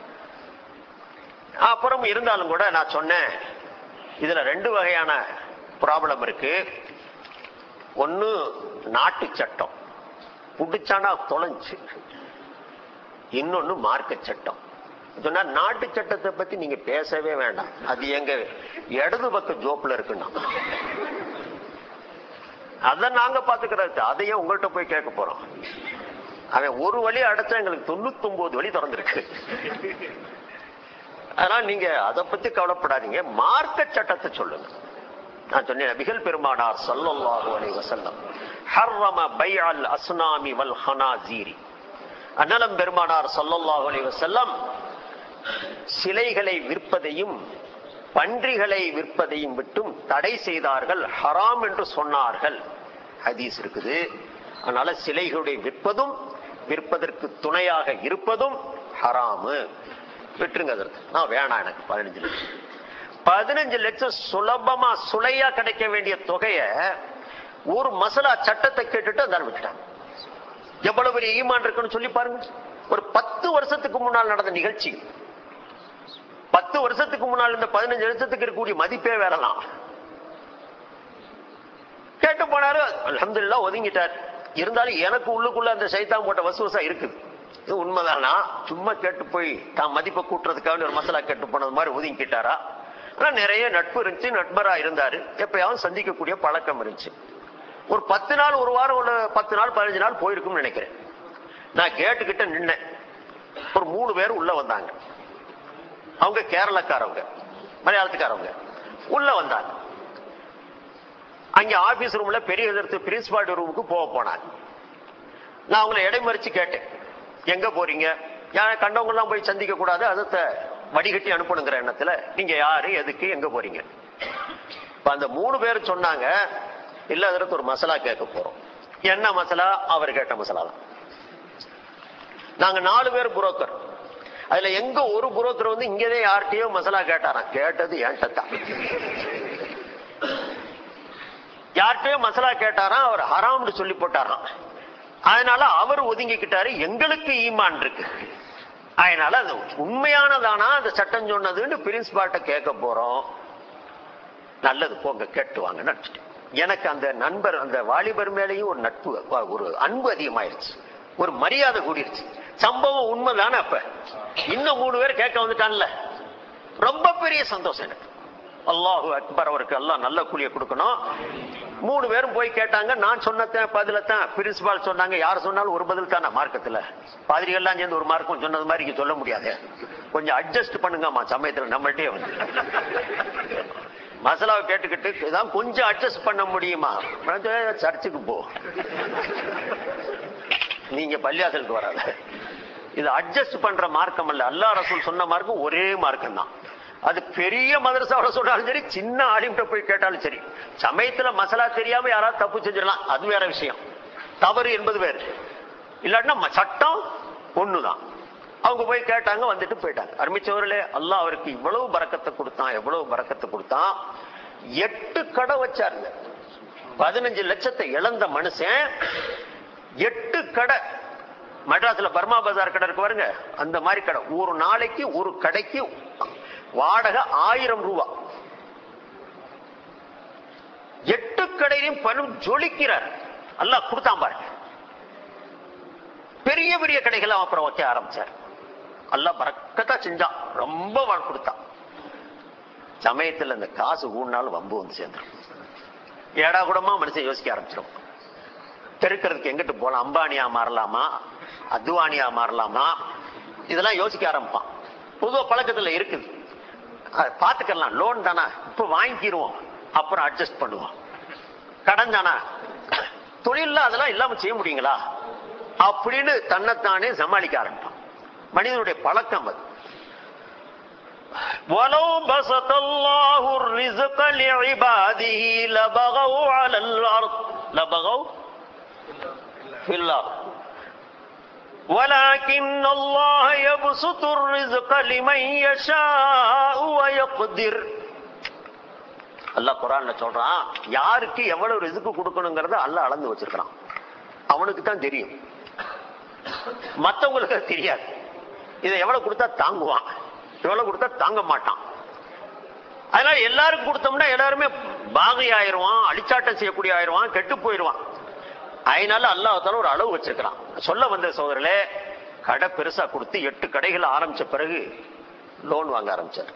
அப்புறம் இருந்தாலும் கூட நான் சொன்னேன் இதுல ரெண்டு வகையான ப்ராப்ளம் இருக்கு ஒண்ணு நாட்டு சட்டம் புடிச்சானா தொலைஞ்சு இன்னொன்னு மார்க்க சட்டம் சொன்னா நாட்டு சட்டத்தை பத்தி நீங்க பேசவே வேண்டாம் அது எங்க இடது பக்க ஜோப்ல இருக்குன்னா அத நாங்க பாத்துக்கிறது அதையே உங்கள்கிட்ட போய் கேட்க போறோம் அவன் ஒரு வழி அடைச்சா எங்களுக்கு தொண்ணூத்தி ஒன்பது வழி திறந்திருக்கு அதனால நீங்க அதை பத்தி கவலைப்படாதீங்க மார்க்க சட்டத்தை சொல்லுங்க நான் சொன்னேன் நபிகள் பெருமானார் ஸல்லல்லாஹு அலைஹி வஸல்லம் ஹர்ரம பைஅல் அஸ்னாமி வல் ஹனாசீரி அண்ணலம் பெருமானார் ஸல்லல்லாஹு அலைஹி வஸல்லம் சிலைகளை விற்பதையும் பன்றிகளை விற்பதையும் விட்டும் தடை செய்தார்கள் ஹராம் என்று சொன்னார்கள் ஹதீஸ் இருக்குது அதனால சிலைகளுடைய விற்பதும் விற்பதற்கு துணையாக இருப்பதும் ஹராமு விட்டுருங்க அதற்கு நான் வேணாம் எனக்கு பதினஞ்சு லட்சம் பதினஞ்சு லட்சம் சுலபமா சுளையா கிடைக்க வேண்டிய தொகைய ஒரு மசாலா சட்டத்தை கேட்டுட்டு அதான் விட்டுட்டாங்க எவ்வளவு பெரிய ஈமான் இருக்குன்னு சொல்லி பாருங்க ஒரு பத்து வருஷத்துக்கு முன்னால் நடந்த நிகழ்ச்சி பத்து வருஷத்துக்கு முன்னால் இந்த பதினஞ்சு லட்சத்துக்கு இருக்கக்கூடிய மதிப்பே வேறலாம் கேட்டு போனாரு அல்ஹம்துலில்லாஹ் ஒதுங்கிட்டார் இருந்தாலும் எனக்கு உள்ளுக்குள்ள அந்த சைத்தான் போட்ட வசுவசா இருக்குது இது உண்மைதானா சும்மா கேட்டு போய் தான் மதிப்பை கூட்டுறதுக்காக ஒரு மசாலா கேட்டு போனது மாதிரி ஒதுங்கிட்டாரா ஆனா நிறைய நட்பு இருந்துச்சு நட்பரா இருந்தாரு எப்பயாவது சந்திக்கக்கூடிய பழக்கம் இருந்துச்சு ஒரு பத்து நாள் ஒரு வாரம் ஒரு பத்து நாள் பதினஞ்சு நாள் போயிருக்கும்னு நினைக்கிறேன் நான் கேட்டுக்கிட்ட நின்னேன் ஒரு மூணு பேர் உள்ள வந்தாங்க அவங்க கேரளக்காரவங்க மலையாளத்துக்காரவங்க உள்ள வந்தாங்க அங்க ஆபீஸ் ரூம்ல பெரிய எதிர்த்து பிரின்சிபால் ரூமுக்கு போக போனாங்க நான் அவங்களை இடைமறிச்சு கேட்டேன் எங்க போறீங்க யாரை கண்டவங்க எல்லாம் போய் சந்திக்க கூடாது அதை வடிகட்டி அனுப்பணுங்கிற எண்ணத்துல நீங்க யாரு எதுக்கு எங்க போறீங்க இப்ப அந்த மூணு பேர் சொன்னாங்க இல்ல அதற்கு ஒரு மசாலா கேட்க போறோம் என்ன மசாலா அவர் கேட்ட மசாலா தான் நாங்க நாலு பேர் புரோக்கர் அதுல எங்க ஒரு புரோக்கர் வந்து இங்கதே யார்கிட்டயோ மசாலா கேட்டாராம் கேட்டது ஏன்ட்டா யார்கிட்டயோ மசாலா கேட்டாராம் அவர் ஹராம்னு சொல்லி போட்டாராம் அதனால அவர் ஒதுங்கிக்கிட்டாரு எங்களுக்கு ஈமான் இருக்கு அதனால அது உண்மையானதானா அந்த சட்டம் சொன்னதுன்னு பிரின்சிபால்ட்ட கேட்க போறோம் நல்லது போங்க கேட்டு வாங்க நினைச்சிட்டேன் எனக்கு அந்த நண்பர் அந்த வாலிபர் மேலேயும் ஒரு நட்பு ஒரு அன்பு அதிகமாயிருச்சு ஒரு மரியாதை கூடிருச்சு சம்பவம் உண்மைதானே அப்ப இன்னும் மூணு பேர் கேட்க வந்துட்டான்ல ரொம்ப பெரிய சந்தோஷம் எனக்கு அல்லாஹு அக்பர் அவருக்கு எல்லாம் நல்ல கூலிய கொடுக்கணும் மூணு பேரும் போய் கேட்டாங்க நான் சொன்னதான் பதிலத்தான் பிரின்சிபால் சொன்னாங்க யார் சொன்னாலும் ஒரு பதில் தானே மார்க்கத்துல பாதிரிகள்லாம் சேர்ந்து ஒரு மார்க்கும் சொன்னது மாதிரி இங்க சொல்ல முடியாது கொஞ்சம் அட்ஜஸ்ட் பண்ணுங்கம்மா சமயத்துல நம்மள்ட்டே வந்து மசாலாவை கேட்டுக்கிட்டு இதான் கொஞ்சம் அட்ஜஸ்ட் பண்ண முடியுமா நான் சொன்னேன், சர்ச்சுக்கு போ நீங்க பள்ளியாசலுக்கு வராத இது அட்ஜஸ்ட் பண்ற மார்க்கம் அல்ல அல்லா ரசூல் சொன்ன மார்க்கம் ஒரே மார்க்கம் தான் அது பெரிய மதரசாவோட சொன்னாலும் சரி சின்ன ஆலிம்கிட்ட போய் கேட்டாலும் சரி சமயத்துல மசாலா தெரியாம யாராவது தப்பு செஞ்சிடலாம் அது வேற விஷயம் தவறு என்பது வேறு இல்லாட்டினா ம- சட்டம் ஒண்ணுதான் அவங்க போய் கேட்டாங்க வந்துட்டு போயிட்டாங்க அருமிச்சவர்களே அல்லாஹ் அவருக்கு இவ்வளவு பறக்கத்தை கொடுத்தான் எவ்வளவு பறக்கத்தை கொடுத்தான் எட்டு கடை வச்சாருங்க பதினஞ்சு லட்சத்தை இழந்த மனுஷன் எட்டு கடை மெட்ராஸ்ல பர்மா பஜார் கடை இருக்கு பாருங்க அந்த மாதிரி கடை ஒரு நாளைக்கு ஒரு கடைக்கு வாடகை ஆயிரம் ரூபா எட்டு கடையிலும் பணம் ஜொலிக்கிறார் அல்லாஹ் கொடுத்தான் பாருங்க பெரிய பெரிய கடைகளை அப்புறம் வைக்க ஆரம்பிச்சார் எல்லாம் பறக்கத்தா செஞ்சான் ரொம்ப வாழ் கொடுத்தான் சமயத்துல இந்த காசு ஊனாலும் வம்பு வந்து சேர்ந்துடும் ஏடா கூடமா மனுஷன் யோசிக்க ஆரம்பிச்சிடும் பெருக்கிறதுக்கு எங்கிட்டு போலாம் அம்பானியா மாறலாமா அத்வானியா மாறலாமா இதெல்லாம் யோசிக்க ஆரம்பிப்பான் பொதுவா பழக்கத்துல இருக்குது அதை பார்த்துக்கலாம் லோன் தானே இப்ப வாங்கிக்கிருவோம் அப்புறம் அட்ஜஸ்ட் பண்ணுவோம் கடன் தானே தொழில்ல அதெல்லாம் இல்லாம செய்ய முடியுங்களா அப்படின்னு தன்னைத்தானே சமாளிக்க ஆரம்பிப்பான் மனிதனுடைய பழக்கம் அது ولو بسط الله الرزق لعباده لبغوا على الأرض لبغوا في الأرض ولكن الله يبسط الرزق لمن يشاء ويقدر அல்லாஹ் குரான்ல சொல்றான் யாருக்கு எவ்வளவு ரிஸ்க் கொடுக்கணுங்கிறத அல்லாஹ் அளந்து வச்சிருக்கான் அவனுக்கு தான் தெரியும் மத்தவங்களுக்கு அது தெரியாது இதை எவ்வளவு கொடுத்தா தாங்குவான் எவ்வளவு கொடுத்தா தாங்க மாட்டான் அதனால எல்லாருக்கும் கொடுத்தோம்னா எல்லாருமே பாகை ஆயிருவான் அடிச்சாட்டம் செய்யக்கூடிய ஆயிருவான் கெட்டு போயிருவான் அதனால அல்லாஹால ஒரு அளவு வச்சிருக்கிறான் சொல்ல வந்த சோதரிலே கடை பெருசா கொடுத்து எட்டு கடைகள் ஆரம்பிச்ச பிறகு லோன் வாங்க ஆரம்பிச்சார்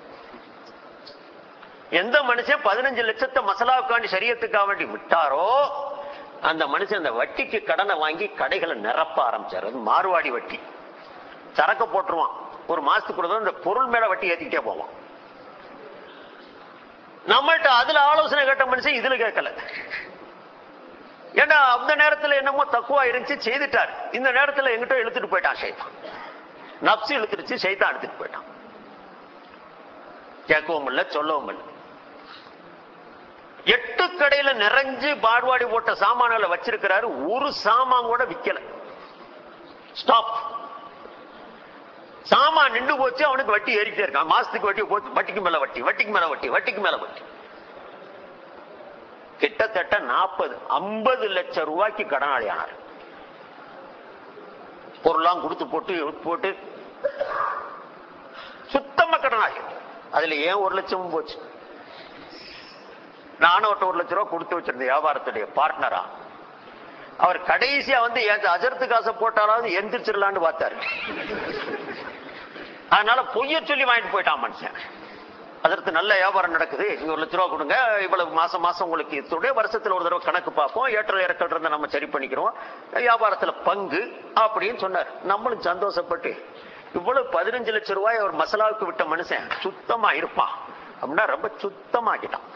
எந்த மனுஷன் பதினஞ்சு லட்சத்தை மசாலாவுக்காண்டி சரியத்துக்காக வேண்டி விட்டாரோ அந்த மனுஷன் அந்த வட்டிக்கு கடனை வாங்கி கடைகளை நிரப்ப ஆரம்பிச்சார் அது மார்வாடி வட்டி சரக்க போட்டுருவான் ஒரு மாசத்துக்குள்ள இந்த பொருள் மேல வட்டி ஏத்திக்கிட்டே போவான் நம்மள்ட்ட அதுல ஆலோசனை கேட்ட மனுஷன் இதுல கேட்கல ஏன்னா அந்த நேரத்துல என்னமோ தக்குவா இருந்துச்சு செய்துட்டார் இந்த நேரத்துல எங்கிட்ட இழுத்துட்டு போயிட்டான் சைத்தான் நப்சு இழுத்துருச்சு சைத்தான் எடுத்துட்டு போயிட்டான் கேட்கவும் இல்லை சொல்லவும் இல்லை எட்டு கடையில நிறைஞ்சு பாடுவாடி போட்ட சாமான்களை வச்சிருக்கிறாரு ஒரு சாமான் கூட விக்கல ஸ்டாப் சாமான் நின்று போச்சு அவனுக்கு வட்டி ஏறிட்டே இருக்கான் மாசத்துக்கு வட்டி போச்சு வட்டிக்கு மேல வட்டி வட்டிக்கு மேல வட்டி வட்டிக்கு மேல வட்டி கிட்டத்தட்ட நாற்பது ஐம்பது லட்சம் ரூபாய்க்கு கடனாளி ஆனார் பொருளாம் கொடுத்து போட்டு எடுத்து போட்டு சுத்தமா கடனாளி அதுல ஏன் ஒரு லட்சமும் போச்சு நானும் அவர்கிட்ட ஒரு லட்சம் ரூபாய் கொடுத்து வச்சிருந்தேன் வியாபாரத்துடைய பார்ட்னரா அவர் கடைசியா வந்து என் அஜர்த்து காசை போட்டாலாவது எந்திரிச்சிடலான்னு பார்த்தாரு அதனால பொய்ய சொல்லி வாங்கிட்டு போயிட்டான் மனுஷன் அதற்கு நல்ல வியாபாரம் நடக்குது இங்க ஒரு லட்ச ரூபா கொடுங்க இவ்வளவு மாசம் மாசம் உங்களுக்கு இதோட வருஷத்துல ஒரு தடவை கணக்கு பார்ப்போம் ஏற்ற இறக்கல் இருந்தா நம்ம சரி பண்ணிக்கிறோம் வியாபாரத்துல பங்கு அப்படின்னு சொன்னார் நம்மளும் சந்தோஷப்பட்டு இவ்வளவு பதினஞ்சு லட்சம் ரூபாய் ஒரு மசாலாவுக்கு விட்ட மனுஷன் சுத்தமா இருப்பான் அப்படின்னா ரொம்ப சுத்தமாக்கிட்டான்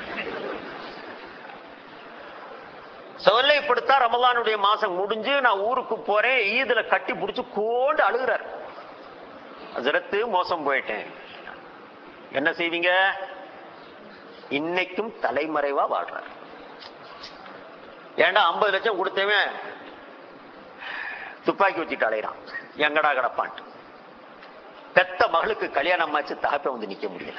சொல்லைப்படுத்தா ரமலானுடைய மாசம் முடிஞ்சு நான் ஊருக்கு போறேன் ஈதுல கட்டி புடிச்சு கோண்டு அழுகிறார் ஹசரத்து மோசம் போயிட்டேன் என்ன செய்வீங்க இன்னைக்கும் தலைமறைவா வாழ்றார் ஏன்டா ஐம்பது லட்சம் கொடுத்தவன் துப்பாக்கி வச்சுட்டு அலைகிறான் எங்கடா கிடப்பான்ட்டு பெத்த மகளுக்கு கல்யாணம் ஆச்சு தகப்ப வந்து நிக்க முடியல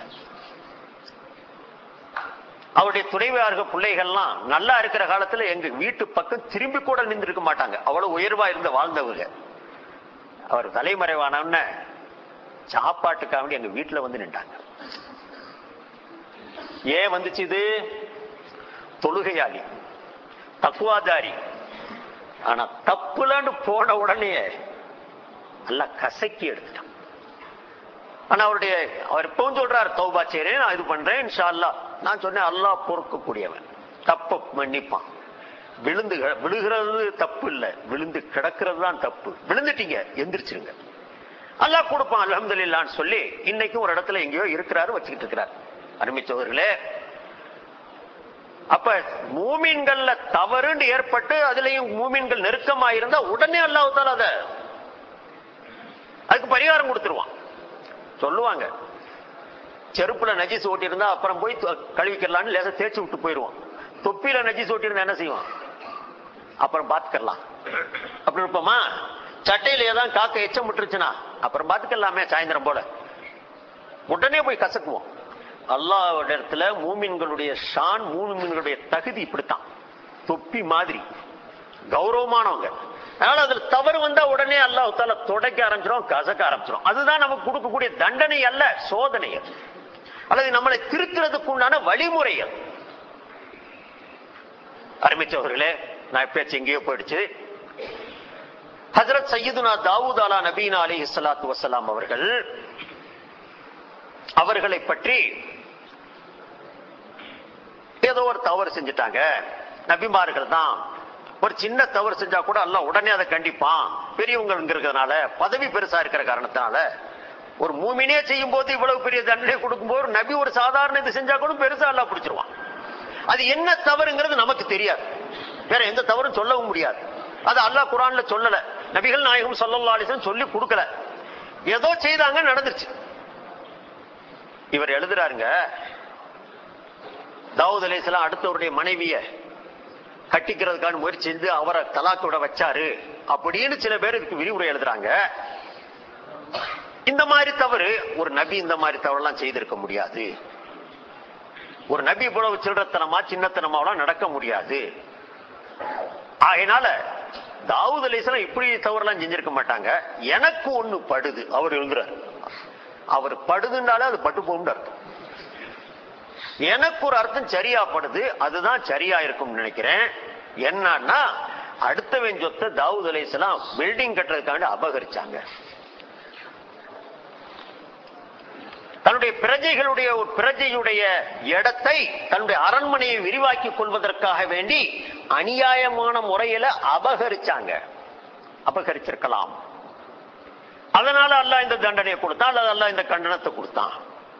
அவருடைய துணைவியார்கள் பிள்ளைகள்லாம் நல்லா இருக்கிற காலத்துல எங்க வீட்டு பக்கம் திரும்பி கூட நின்றுருக்க மாட்டாங்க அவ்வளவு உயர்வா இருந்த வாழ்ந்தவங்க அவர் தலைமறைவானவன சாப்பாட்டுக்காக வேண்டி எங்க வீட்டுல வந்து நின்றாங்க ஏன் வந்துச்சு இது தொழுகையாளி தக்குவாதாரி ஆனா தப்புலன்னு போன உடனே நல்லா கசக்கி எடுத்துட்டான் ஆனா அவருடைய அவர் இப்பவும் சொல்றாரு தௌபா செய்றேன் நான் இது பண்றேன் இன்ஷா அல்லாஹ் நான் சொன்னேன் அல்லாஹ் பொறுக்கக்கூடியவன் தப்ப மன்னிப்பான் விழுந்து கிட- விழுகிறது தப்பு இல்ல விழுந்து கிடக்கிறது தான் தப்பு விழுந்துட்டீங்க எந்திரிச்சிருங்க அல்லாஹ் கொடுப்பான் அல்ஹம்துலில்லாஹ்னு சொல்லி இன்னைக்கும் ஒரு இடத்துல எங்கேயோ இருக்கிறாரு வச்சுக்கிட்டு இருக்கிறார் அருமைச்சவர்களே அப்ப மூமின்கள்ல தவறுன்னு ஏற்பட்டு அதுலயும் மூமின்கள் நெருக்கமா இருந்தா உடனே அல்லாஹ் அத அதுக்கு பரிகாரம் கொடுத்துருவான் சொல்லுவாங்க செருப்புல நஜிஸ் ஓட்டி இருந்தா அப்புறம் போய் து- கழுவிக்கலாம்னு லேசா தேய்ச்சி விட்டு போயிடுவான் தொப்பில நஜிஸ் ஓட்டி இருந்தா என்ன செய்வான் அப்புறம் பாத்துக்கலாம் அப்படி இருப்போமா சட்டையில ஏதாவது காக்க எச்சம் விட்டுருச்சுன்னா அப்புறம் பாத்துக்கலாமே சாயந்தரம் போல உடனே போய் கசக்குவோம் அல்லாஹ்விடத்துல மூமின்களுடைய ஷான் மூமின்களுடைய தகுதி இப்படித்தான் தொப்பி மாதிரி கௌரவமானவங்க அதனால அதுல தவறு வந்தா உடனே அல்லாஹ் தால தொடக்க ஆரம்பிச்சிடும் கசக்க ஆரம்பிச்சிடும் அதுதான் நமக்கு கொடுக்கக்கூடிய தண்டனை அல்ல சோதனை அது அல்லது நம்மளை திருத்துறதுக்கு உண்டான வழிமுறை அது அருமைச்சவர்களே நான் பேச்சு எங்கேயோ போயிடுச்சு ஹஜரத் சையதுனா தாவூத் அலா நபீனா அலி சலாத்து வசலாம் அவர்கள் அவர்களை பற்றி ஏதோ ஒரு தவறு செஞ்சுட்டாங்க நபிமார்கள் தான் ஒரு சின்ன தவறு செஞ்சா கூட எல்லாம் உடனே அதை கண்டிப்பான் பெரியவங்கிறதுனால பதவி பெருசா இருக்கிற காரணத்தினால ஒரு மூமினே செய்யும் போது இவ்வளவு பெரிய தண்டனை கொடுக்கும் போது நபி ஒரு சாதாரண இது செஞ்சா கூட பெருசா எல்லாம் பிடிச்சிருவான் அது என்ன தவறுங்கிறது நமக்கு தெரியாது வேற எந்த தவறும் சொல்லவும் முடியாது அது அல்லாஹ் குரான்ல சொல்லல நபிகள் நாயகம் சொல்லல்லா அலிசன் சொல்லி கொடுக்கல ஏதோ செய்தாங்க நடந்துருச்சு இவர் எழுதுறாருங்க தாவூத் அலிஸ்லாம் அடுத்தவருடைய மனைவிய கட்டிக்கிறதுக்கான முயற்சி செஞ்சு அவரை தலாக்கு விட வச்சாரு அப்படின்னு சில பேர் இதுக்கு விரிவுரை எழுதுறாங்க இந்த மாதிரி தவறு ஒரு நபி இந்த மாதிரி தவறெல்லாம் செய்திருக்க முடியாது ஒரு நபி இவ்வளவு சில்லறத்தனமா சின்னத்தனமாவெல்லாம் நடக்க முடியாது ஆகையினால தாவூத் அலிஸ்லாம் இப்படி தவறுலாம் செஞ்சிருக்க மாட்டாங்க எனக்கு ஒண்ணு படுது அவர் எழுதுறாரு அவர் படுதுன்னாலே அது பட்டு போகும் அர்த்தம் எனக்கு ஒரு அர்த்தம் சரியா படுது அதுதான் சரியா இருக்கும் நினைக்கிறேன் என்னன்னா அடுத்தவன் சொத்தை தாவூத் அலிஸ்லாம் பில்டிங் கட்டுறதுக்காண்டி அபகரிச்சாங்க தன்னுடைய பிரஜைகளுடைய ஒரு பிரஜையுடைய இடத்தை தன்னுடைய அரண்மனையை விரிவாக்கி கொள்வதற்காக வேண்டி அநியாயமான முறையில அபகரிச்சாங்க அபகரிச்சிருக்கலாம் அதனால அல்லாஹ் இந்த தண்டனையை கொடுத்தான் அல்லது அல்லாஹ் இந்த கண்டனத்தை கொடுத்தான்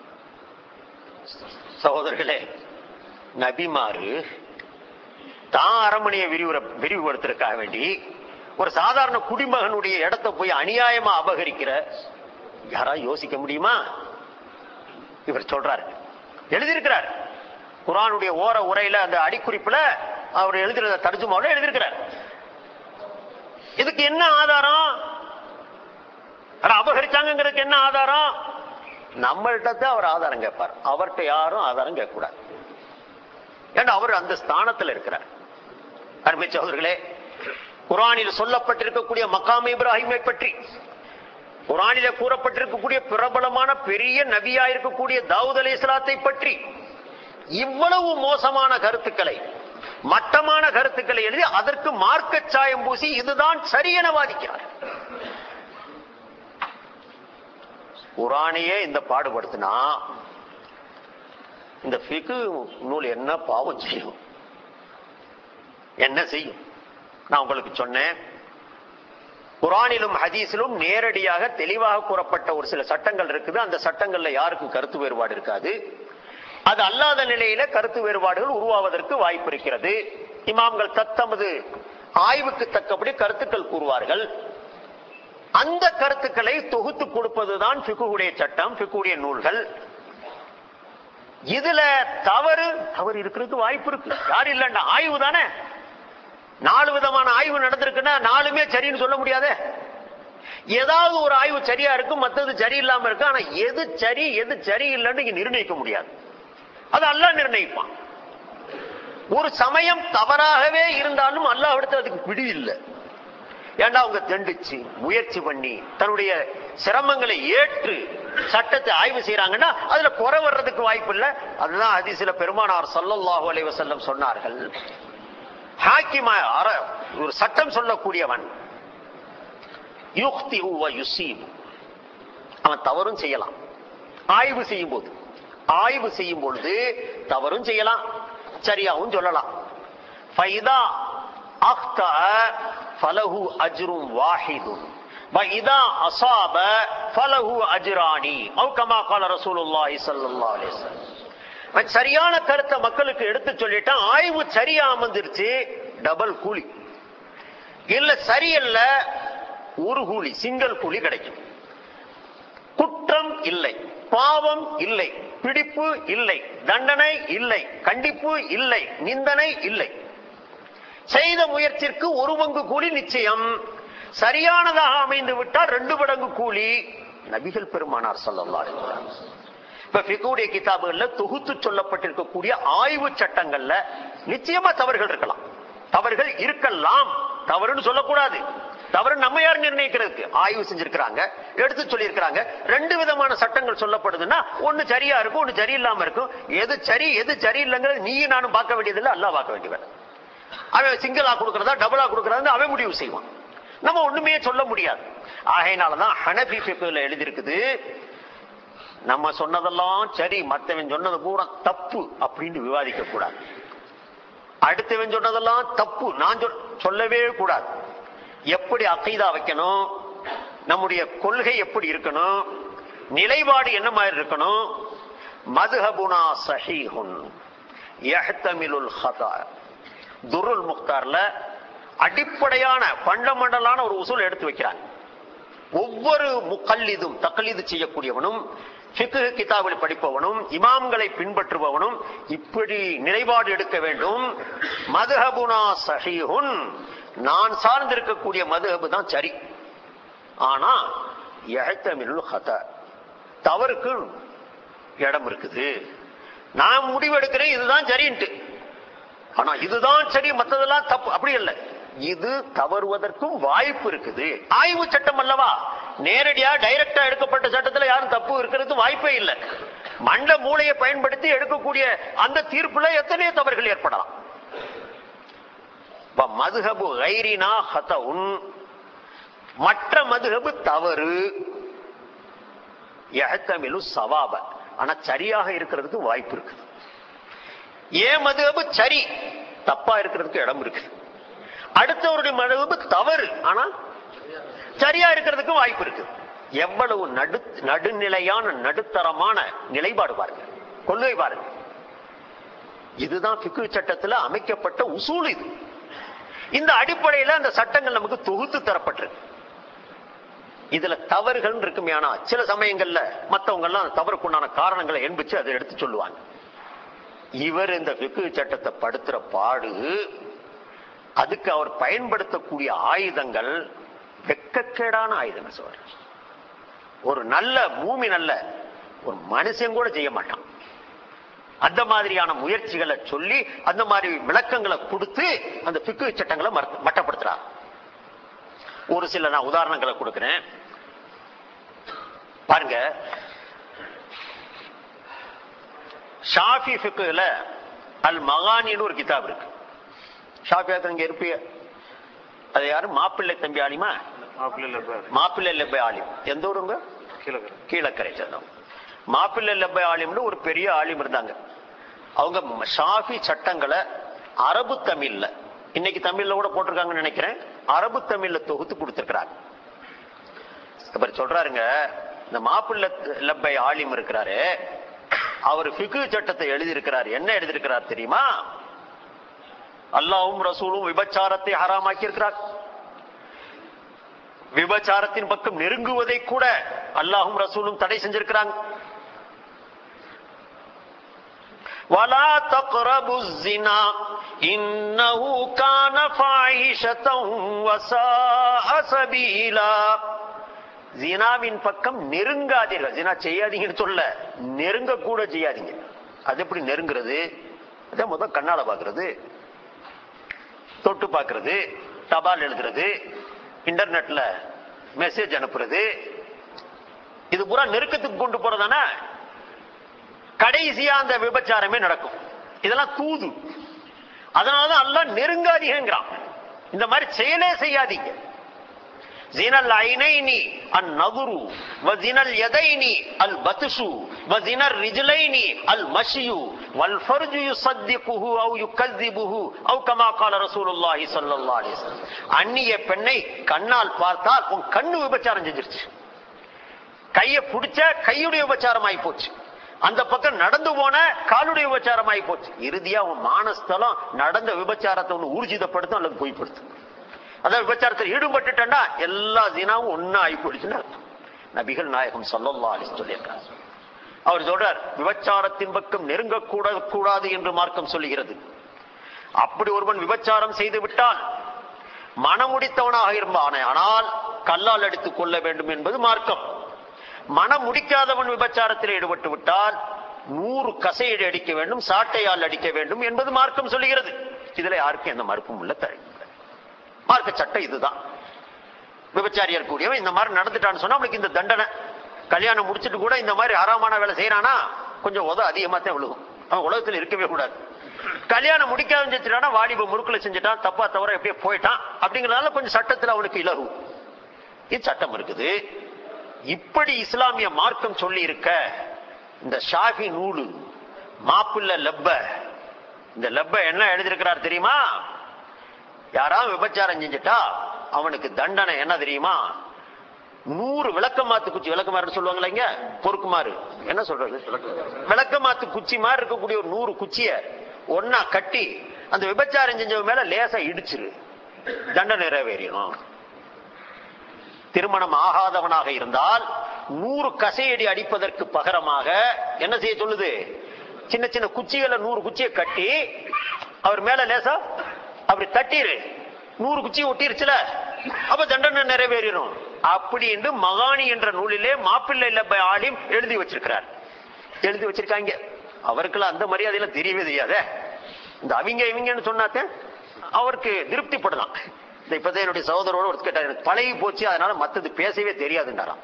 சகோதரர்களே நபிமாறு தான் அரண்மனையை விரிவுற விரிவுபடுத்துறதுக்காக வேண்டி ஒரு சாதாரண குடிமகனுடைய இடத்தை போய் அநியாயமா அபகரிக்கிற யாரா யோசிக்க முடியுமா இவர் சொல்றாரு எழுதியிருக்கிறார் குரானுடைய ஓர உரையில அந்த அடிக்குறிப்புல அவர் எழுதுறத தர்ஜுமாவில் எழுதியிருக்கிறார் இதுக்கு என்ன ஆதாரம் ஆனா அபகரிச்சாங்கிறதுக்கு என்ன ஆதாரம் நம்மள்கிட்ட தான் அவர் ஆதாரம் கேட்பார் அவர்கிட்ட யாரும் ஆதாரம் கேட்கக்கூடாது ஏன்னா அவர் அந்த ஸ்தானத்தில் இருக்கிறார் அருமை சகோதரர்களே குரானில் சொல்லப்பட்டிருக்கக்கூடிய மக்காம் இப்ராஹிமை பற்றி குரானில கூறப்பட்டிருக்கக்கூடிய பிரபலமான பெரிய நபியா இருக்கக்கூடிய தாவூத் அலி இஸ்லாத்தை பற்றி இவ்வளவு மோசமான கருத்துக்களை மட்டமான கருத்துக்களை எழுதி அதற்கு மார்க்க சாயம் பூசி இதுதான் சரி என வாதிக்கிறார் குரானையே இந்த பாடுபடுத்தினா இந்த பிகு நூல் என்ன பாவம் செய்யும் என்ன செய்யும் நான் உங்களுக்கு சொன்னேன் குரானிலும் ஹதீஸிலும் நேரடியாக தெளிவாக கூறப்பட்ட ஒரு சில சட்டங்கள் இருக்குது அந்த சட்டங்கள்ல யாருக்கும் கருத்து வேறுபாடு இருக்காது அது அல்லாத நிலையில கருத்து வேறுபாடுகள் உருவாவதற்கு வாய்ப்பு இருக்கிறது இமாம்கள் தத்தமது ஆய்வுக்கு தக்கபடி கருத்துக்கள் கூறுவார்கள் அந்த கருத்துக்களை தொகுத்து கொடுப்பதுதான் பிகுடைய சட்டம் பிகுடைய நூல்கள் இதுல தவறு தவறு இருக்கிறதுக்கு வாய்ப்பு இருக்கு யாரு இல்லைன்னா ஆய்வு தானே நாலு விதமான ஆய்வு நடந்திருக்குன்னா நாலுமே சரின்னு சொல்ல முடியாதே ஏதாவது ஒரு ஆய்வு சரியா இருக்கும் மத்தது சரியில்லாம இருக்கு ஆனா எது சரி எது சரியில்லைன்னு இங்க நிர்ணயிக்க முடியாது அது அல்லாஹ் நிர்ணயிப்பான் ஒரு சமயம் தவறாகவே இருந்தாலும் அல்லாஹ் விடுத்து அதுக்கு பிடி இல்லை ஏண்டா அவங்க தண்டிச்சு முயற்சி பண்ணி தன்னுடைய சிரமங்களை ஏற்று சட்டத்தை ஆய்வு செய்யறாங்கன்னா அதுல குறை வர்றதுக்கு வாய்ப்பு இல்லை அதுதான் அதிசில பெருமானார் சல்லல்லாஹு அலைஹி வஸல்லம் சொன்னார்கள் ஹாக்கிமா அர- ஒரு சட்டம் சொல்லக்கூடியவன் யுக்தி உவ யுசீபு. அவன் தவறும் செய்யலாம் ஆய்வு செய்யும் போது ஆய்வு செய்யும் பொழுது தவறும் செய்யலாம் சரியாவும் சொல்லலாம் ஃபைதா அக்தா ஃபலஹு அஜ்ரும் வாஹிதுன் وإذا أصاب فله أجران أو كما قال رسول الله صلى الله عليه وسلم அவன் சரியான கருத்தை மக்களுக்கு எடுத்து சொல்லிட்டான் ஆய்வு சரியா அமர்ந்துருச்சு டபுள் கூலி இல்ல சரியல்ல ஒரு கூலி சிங்கிள் கூலி கிடைக்கும் குற்றம் இல்லை பாவம் இல்லை பிடிப்பு இல்லை தண்டனை இல்லை கண்டிப்பு இல்லை நிந்தனை இல்லை செய்த முயற்சிற்கு ஒரு பங்கு கூலி நிச்சயம் சரியானதாக அமைந்து விட்டால் ரெண்டு மடங்கு கூலி நபிகள் பெருமானார் சொல்லலாம் இப்ப பிகுடைய கிதாபுகள்ல தொகுத்து சொல்லப்பட்டிருக்கக்கூடிய ஆய்வு சட்டங்கள்ல நிச்சயமா தவறுகள் இருக்கலாம் தவறுகள் இருக்கலாம் தவறுன்னு சொல்லக்கூடாது தவறு நம்ம யார் நிர்ணயிக்கிறதுக்கு ஆய்வு செஞ்சிருக்கிறாங்க எடுத்து சொல்லியிருக்கிறாங்க ரெண்டு விதமான சட்டங்கள் சொல்லப்படுதுன்னா ஒண்ணு சரியா இருக்கும் ஒண்ணு சரியில்லாம இருக்கும் எது சரி எது சரியில்லைங்கிறது நீயும் நானும் பார்க்க வேண்டியதில்லை அல்லாஹ் பார்க்க வேண்டியவர் அவன் சிங்கிளா கொடுக்கறதா டபுளா கொடுக்கறதா அவன் முடிவு செய்வான் நம்ம ஒண்ணுமே சொல்ல முடியாது ஆகையினாலதான் ஹனபி ஃபிக்ஹ்ல எழுதியிருக்குது நம்ம சொன்னதெல்லாம் சரி மத்தவன் சொன்னது பூரா தப்பு அப்படின்னு விவாதிக்க கூடாது அடுத்தவன் சொன்னதெல்லாம் தப்பு நான் சொல்- சொல்லவே கூடாது எப்படி அகைதா வைக்கணும் நம்முடைய கொள்கை எப்படி இருக்கணும் நிலைப்பாடு என்ன மாதிரி இருக்கணும் மதுஹபுனா சஹீஹுன் யஹ்தமிலுல் ஹதா துருல் முக்தார்ல அடிப்படையான பண்டமண்டலான ஒரு உசூல் எடுத்து வைக்கிறாங்க ஒவ்வொரு முக்கல்லிதும் தக்கலீது செய்யக்கூடியவனும் ஃபிக்ஹ் கிதாபில் படிப்பவனும் இமாம்களை பின்பற்றுபவனும் இப்படி நிலைப்பாடு எடுக்க வேண்டும் மதுஹபுனா சஹீஹுன் நான் சார்ந்திருக்கக்கூடிய மதுஹபு தான் சரி ஆனா எஹத்தமிலுல் ஹத தவறுக்கு இடம் இருக்குது நான் முடிவெடுக்கிறேன் இதுதான் சரின்ட்டு ஆனா இதுதான் சரி மத்ததெல்லாம் தப்பு அப்படி இல்ல இது தவறுவதற்கும் வாய்ப்பு இருக்குது ஆய்வு சட்டம் அல்லவா நேரடியா டைரக்டா எடுக்கப்பட்ட சட்டத்துல யாரும் தப்பு இருக்கிறது வாய்ப்பே இல்லை மண்ட மூளையை பயன்படுத்தி எடுக்கக்கூடிய அந்த தீர்ப்புல எத்தனையோ தவறுகள் ஏற்படலாம் இப்ப மதுஹபு கைரினா ஹதவுன் மற்ற மதுஹபு தவறு எஹத்தமிலு சவாப ஆனா சரியாக இருக்கிறதுக்கு வாய்ப்பு இருக்குது ஏன் மதுஹபு சரி தப்பா இருக்கிறதுக்கு இடம் இருக்கு அடுத்தவருடைய மதுஹபு தவறு ஆனா சரியா இருக்கிறதுக்கு வாய்ப்பு இருக்கு எவ்வளவு நடு நடுநிலையான நடுத்தரமான நிலைப்பாடு பாருங்க கொள்கை பாருங்க இதுதான் பிக்கு சட்டத்துல அமைக்கப்பட்ட உசூல் இது இந்த அடிப்படையில அந்த சட்டங்கள் நமக்கு தொகுத்து தரப்பட்டிருக்கு இதுல தவறுகள் இருக்குமே ஆனா சில சமயங்கள்ல மத்தவங்க எல்லாம் அந்த தவறுக்குண்டான காரணங்களை என்பிச்சு அதை எடுத்து சொல்லுவாங்க இவர் இந்த பிக்கு சட்டத்தை படுத்துற பாடு அதுக்கு அவர் பயன்படுத்தக்கூடிய ஆயுதங்கள் வெக்கக்கேடான ஆயுதங்கள் சொல்ற ஒரு நல்ல பூமி நல்ல ஒரு மனுஷன் கூட செய்ய மாட்டான் அந்த மாதிரியான முயற்சிகளை சொல்லி அந்த மாதிரி விளக்கங்களை கொடுத்து அந்த பிக்கு சட்டங்களை மறுத்து- மட்டப்படுத்துறார் ஒரு சில நான் உதாரணங்களை கொடுக்கிறேன் பாருங்க ஷாஃபி ஃபிக்குல அல் மகானின்னு ஒரு கிதாப் இருக்கு ஷாஃபி இங்க இருப்பிய அது யாரு மாப்பிள்ளை தம்பி ஆலிமா மாப்பிள்ளை இல்லை மாப்பிள்ளை லெப்பை ஆலிம் எந்த ஊருங்க கீழே கீழக்கரை சேர்ந்தவங்க மாப்பிள்ளை லெப்பை ஆலிம்னு ஒரு பெரிய ஆலிம் இருந்தாங்க அவங்க ஷாஃபி சட்டங்களை அரபு தமிழ்ல இன்னைக்கு தமிழ்ல கூட போட்டிருக்காங்கன்னு நினைக்கிறேன் அரபு தமிழ்ல தொகுத்து கொடுத்திருக்கிறாங்க இவர் சொல்றாருங்க இந்த மாப்பிள்ளை லப்பை ஆலிம் இருக்கிறாரு அவர் ஃபிகு சட்டத்தை எழுதியிருக்கிறார் என்ன எழுதியிருக்கிறார் தெரியுமா அல்லாஹ்வும் ரசூலும் விபச்சாரத்தை ஹராமாக்கி இருக்கிறார் விபச்சாரத்தின் பக்கம் நெருங்குவதை கூட அல்லாஹும் ரசூலும் தடை செஞ்சிருக்கிறாங்க ولا تقربوا الزنا إنه كان فاحشة وساء سبيلا ஜினாவின் பக்கம் நெருங்காதீர்கள் ஜினா செய்யாதீங்கன்னு சொல்ல நெருங்க கூட செய்யாதீங்க அது எப்படி நெருங்குறது அதான் முதல் கண்ணால பாக்குறது தொட்டு பார்க்கிறது தபால் எழுதுறது இன்டர்நெட்ல மெசேஜ் அனுப்புறது இது பூரா நெருக்கத்துக்கு கொண்டு போறதானே கடைசியா அந்த விபச்சாரமே நடக்கும் இதெல்லாம் தூது அதனாலதான் அல்லாஹ் நெருங்காதீங்கிறான் இந்த மாதிரி செயலே செய்யாதீங்க ஜினல் ஐனைனி அன் நகுரு வஜினல் எதைனி அல் பத்ஷு வஜினர் ரிஜ்லைனி அல் மஷியு வல் ஃபர்ஜு யுசத்திகுஹு அவ் யுகذிபுஹு அவ் கமா கால ரசூலுல்லாஹி ஸல்லல்லாஹு அலைஹி வஸல்லம் அந்நிய பெண்ணை கண்ணால் பார்த்தால் உன் கண்ணு விபச்சாரம் செஞ்சிருச்சு கைய பிடிச்ச கையுடைய விபச்சாரம் ஆகி போச்சு அந்த பக்கம் நடந்து போன காலுடைய விபச்சாரம் ஆகி போச்சு இறுதியா உன் மானஸ்தலம் நடந்த விபச்சாரத்தை ஒண்ணு ஊர்ஜிதப்படுத்தும் அல்லது பொய்ப்படுத்தும் அதாவது விபச்சாரத்தில் ஈடுபட்டுட்டா எல்லா தினமும் ஒன்னா ஆகி போயிடுச்சுன்னு அர்த்தம். நபிகள் நாயகம் சொல்லல்லா அலி சொல்லியிருக்கார் அவர் சொல்றார் விபச்சாரத்தின் பக்கம் நெருங்க கூட கூடாது என்று மார்க்கம் சொல்லுகிறது அப்படி ஒருவன் விபச்சாரம் செய்து விட்டால் மனமுடித்தவனாக இருப்பானே ஆனால் கல்லால் அடித்துக் கொள்ள வேண்டும் என்பது மார்க்கம் மனம் முடிக்காதவன் விபச்சாரத்தில் ஈடுபட்டு விட்டால் நூறு கசையடி அடிக்க வேண்டும் சாட்டையால் அடிக்க வேண்டும் என்பது மார்க்கம் சொல்லுகிறது இதுல யாருக்கும் எந்த மறுப்பும் உள்ள தரை மார்க்க சட்டம் இதுதான் விபச்சாரியா இருக்கக்கூடியவன் இந்த மாதிரி நடந்துட்டான்னு சொன்னா அவனுக்கு இந்த தண்டனை கல்யாணம் முடிச்சிட்டு கூட இந்த மாதிரி ஆறாமான வேலை செய்யறானா கொஞ்சம் உத அதிகமா தான் விழுகும் அவன் உலகத்தில் இருக்கவே கூடாது கல்யாணம் முடிக்காம செஞ்சுட்டானா வாலிப முறுக்குல செஞ்சுட்டான் தப்பா தவிர எப்படியே போயிட்டான் அப்படிங்கறதால கொஞ்சம் சட்டத்துல அவனுக்கு இலகு இது சட்டம் இருக்குது இப்படி இஸ்லாமிய மார்க்கம் சொல்லி இருக்க இந்த ஷாஃபி நூலு மாப்பிள்ள லப்ப இந்த லப்ப என்ன எழுதியிருக்கிறார் தெரியுமா யாராவது விபச்சாரம் செஞ்சுட்டா அவனுக்கு தண்டனை என்ன தெரியுமா நூறு விளக்கமாத்து குச்சி விளக்கமாறு சொல்லுவாங்களா இங்க பொறுக்குமாறு என்ன சொல்றது விளக்கமாத்து குச்சி மாதிரி இருக்கக்கூடிய ஒரு நூறு குச்சிய ஒன்னா கட்டி அந்த விபச்சாரம் செஞ்சவன் மேல லேசா இடிச்சிரு தண்டனை நிறைவேறிடும் திருமணம் ஆகாதவனாக இருந்தால் நூறு கசையடி அடிப்பதற்கு பகரமாக என்ன செய்ய சொல்லுது சின்ன சின்ன குச்சிகளை நூறு குச்சியை கட்டி அவர் மேல லேசா அப்படி தட்டிரு நூறு குச்சி ஒட்டிருச்சுல அப்ப தண்டனை நிறைவேறிடும் அப்படி என்று மகாணி என்ற நூலிலே மாப்பிள்ளை இல்ல ஆலிம் எழுதி வச்சிருக்கிறார் எழுதி வச்சிருக்காங்க அவருக்கெல்லாம் அந்த மரியாதையில தெரியவே தெரியாதே இந்த அவங்க இவங்கன்னு சொன்னாத்த அவருக்கு திருப்திப்படலாம் இந்த இப்பதான் என்னுடைய சகோதரோட ஒரு கேட்டார் எனக்கு பழகி போச்சு அதனால மத்தது பேசவே தெரியாதுன்றாராம்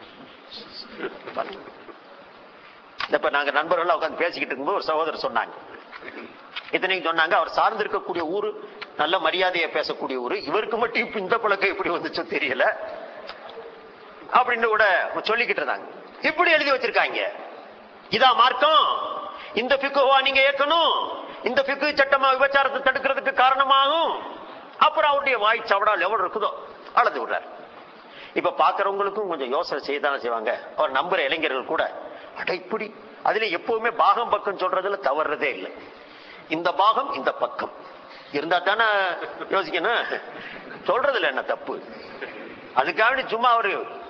இப்ப நாங்க நண்பர்கள் உட்காந்து பேசிக்கிட்டு இருக்கும்போது ஒரு சகோதரர் சொன்னாங்க இத்தனைக்கும் சொன்னாங்க அவர் சார்ந்திருக்கக்கூடிய ஊரு நல்ல மரியாதையை பேசக்கூடிய ஊரு இவருக்கு மட்டும் இப்ப இந்த பழக்கம் எப்படி வந்துச்சோ தெரியல அப்படின்னு கூட சொல்லிக்கிட்டு இருந்தாங்க இப்படி எழுதி வச்சிருக்காங்க இதா மார்க்கம் இந்த பிக்குவா நீங்க ஏற்கணும் இந்த பிக்கு சட்டமா விபச்சாரத்தை தடுக்கிறதுக்கு காரணமாகும் அப்புறம் அவருடைய வாய் சவடால் எவ்வளவு இருக்குதோ அளந்து விடுறாரு இப்ப பாக்குறவங்களுக்கும் கொஞ்சம் யோசனை செய்யதானே செய்வாங்க அவர் நம்புற இளைஞர்கள் கூட அட இப்படி அதுல எப்பவுமே பாகம் பக்கம் சொல்றதுல தவறுறதே இல்லை இந்த பாகம் இந்த பக்கம் இருந்தா தானே யோசிக்கணும் சொல்றதுல என்ன தப்பு அதுக்காக சும்மா அவரு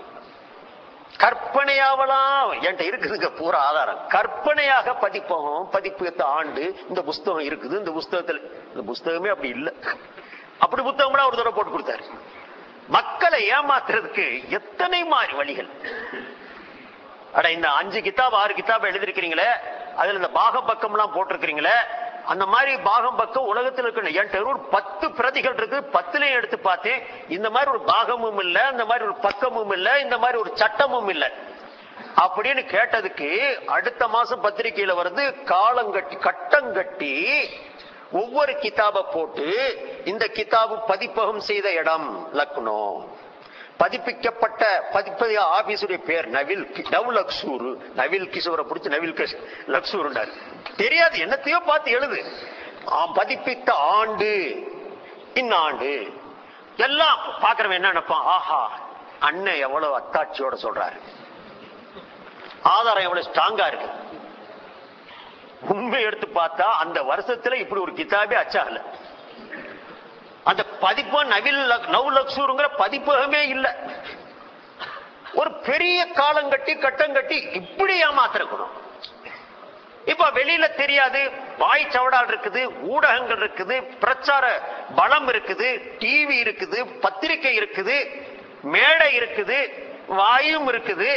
கற்பனையாவலாம் என்கிட்ட இருக்குதுங்க பூரா ஆதாரம் கற்பனையாக பதிப்பகம் பதிப்பு ஆண்டு இந்த புஸ்தகம் இருக்குது இந்த புஸ்தகத்துல இந்த புஸ்தகமே அப்படி இல்லை அப்படி புத்தகம் ஒரு தடவை போட்டு கொடுத்தாரு மக்களை ஏமாத்துறதுக்கு எத்தனை மாதிரி வழிகள் அட இந்த அஞ்சு கிதாப் ஆறு கிதாப் எழுதிருக்கிறீங்களே அதுல இந்த பாகம் பக்கம் எல்லாம் போட்டிருக்கிறீங்களே அந்த மாதிரி பாகம் பக்கம் உலகத்தில் இருக்கிற என்கிட்ட ஒரு பத்து பிரதிகள் இருக்கு பத்துலயும் எடுத்து பார்த்தேன் இந்த மாதிரி ஒரு பாகமும் இல்ல இந்த மாதிரி ஒரு பக்கமும் இல்ல இந்த மாதிரி ஒரு சட்டமும் இல்ல அப்படின்னு கேட்டதுக்கு அடுத்த மாசம் பத்திரிகையில வருது காலங்கட்டி கட்டங்கட்டி ஒவ்வொரு கிதாபை போட்டு இந்த கிதாபு பதிப்பகம் செய்த இடம் லக்னோ பதிப்பிக்கப்பட்ட பதிப்பதி ஆபீஸுடைய பேர் நவில் நவ் லக்சூர் நவில் கிஷோரை பிடிச்சி நவில் லக்சூர் தெரியாது என்னத்தையோ பார்த்து எழுது பதிப்பித்த ஆண்டு இன்னாண்டு எல்லாம் பாக்குறவன் என்ன நினைப்பான் ஆஹா அண்ணன் எவ்வளவு அத்தாட்சியோட சொல்றாரு ஆதாரம் எவ்வளவு ஸ்ட்ராங்கா இருக்கு உண்மை எடுத்து பார்த்தா அந்த வருஷத்துல இப்படி ஒரு கிதாபே அச்சாகல அந்த பதிப்பு நவில் நவ் லக்ஷூருங்கிற பதிப்பகமே இல்ல ஒரு பெரிய காலங்கட்டி கட்டங்கட்டி இப்படி ஏமாத்திருக்கணும் இப்ப வெளியில தெரியாது வாய் சவடால் இருக்குது ஊடகங்கள் இருக்குது பிரச்சார பலம் இருக்குது டிவி இருக்குது பத்திரிகை இருக்குது மேடை இருக்குது வாயும் இருக்குது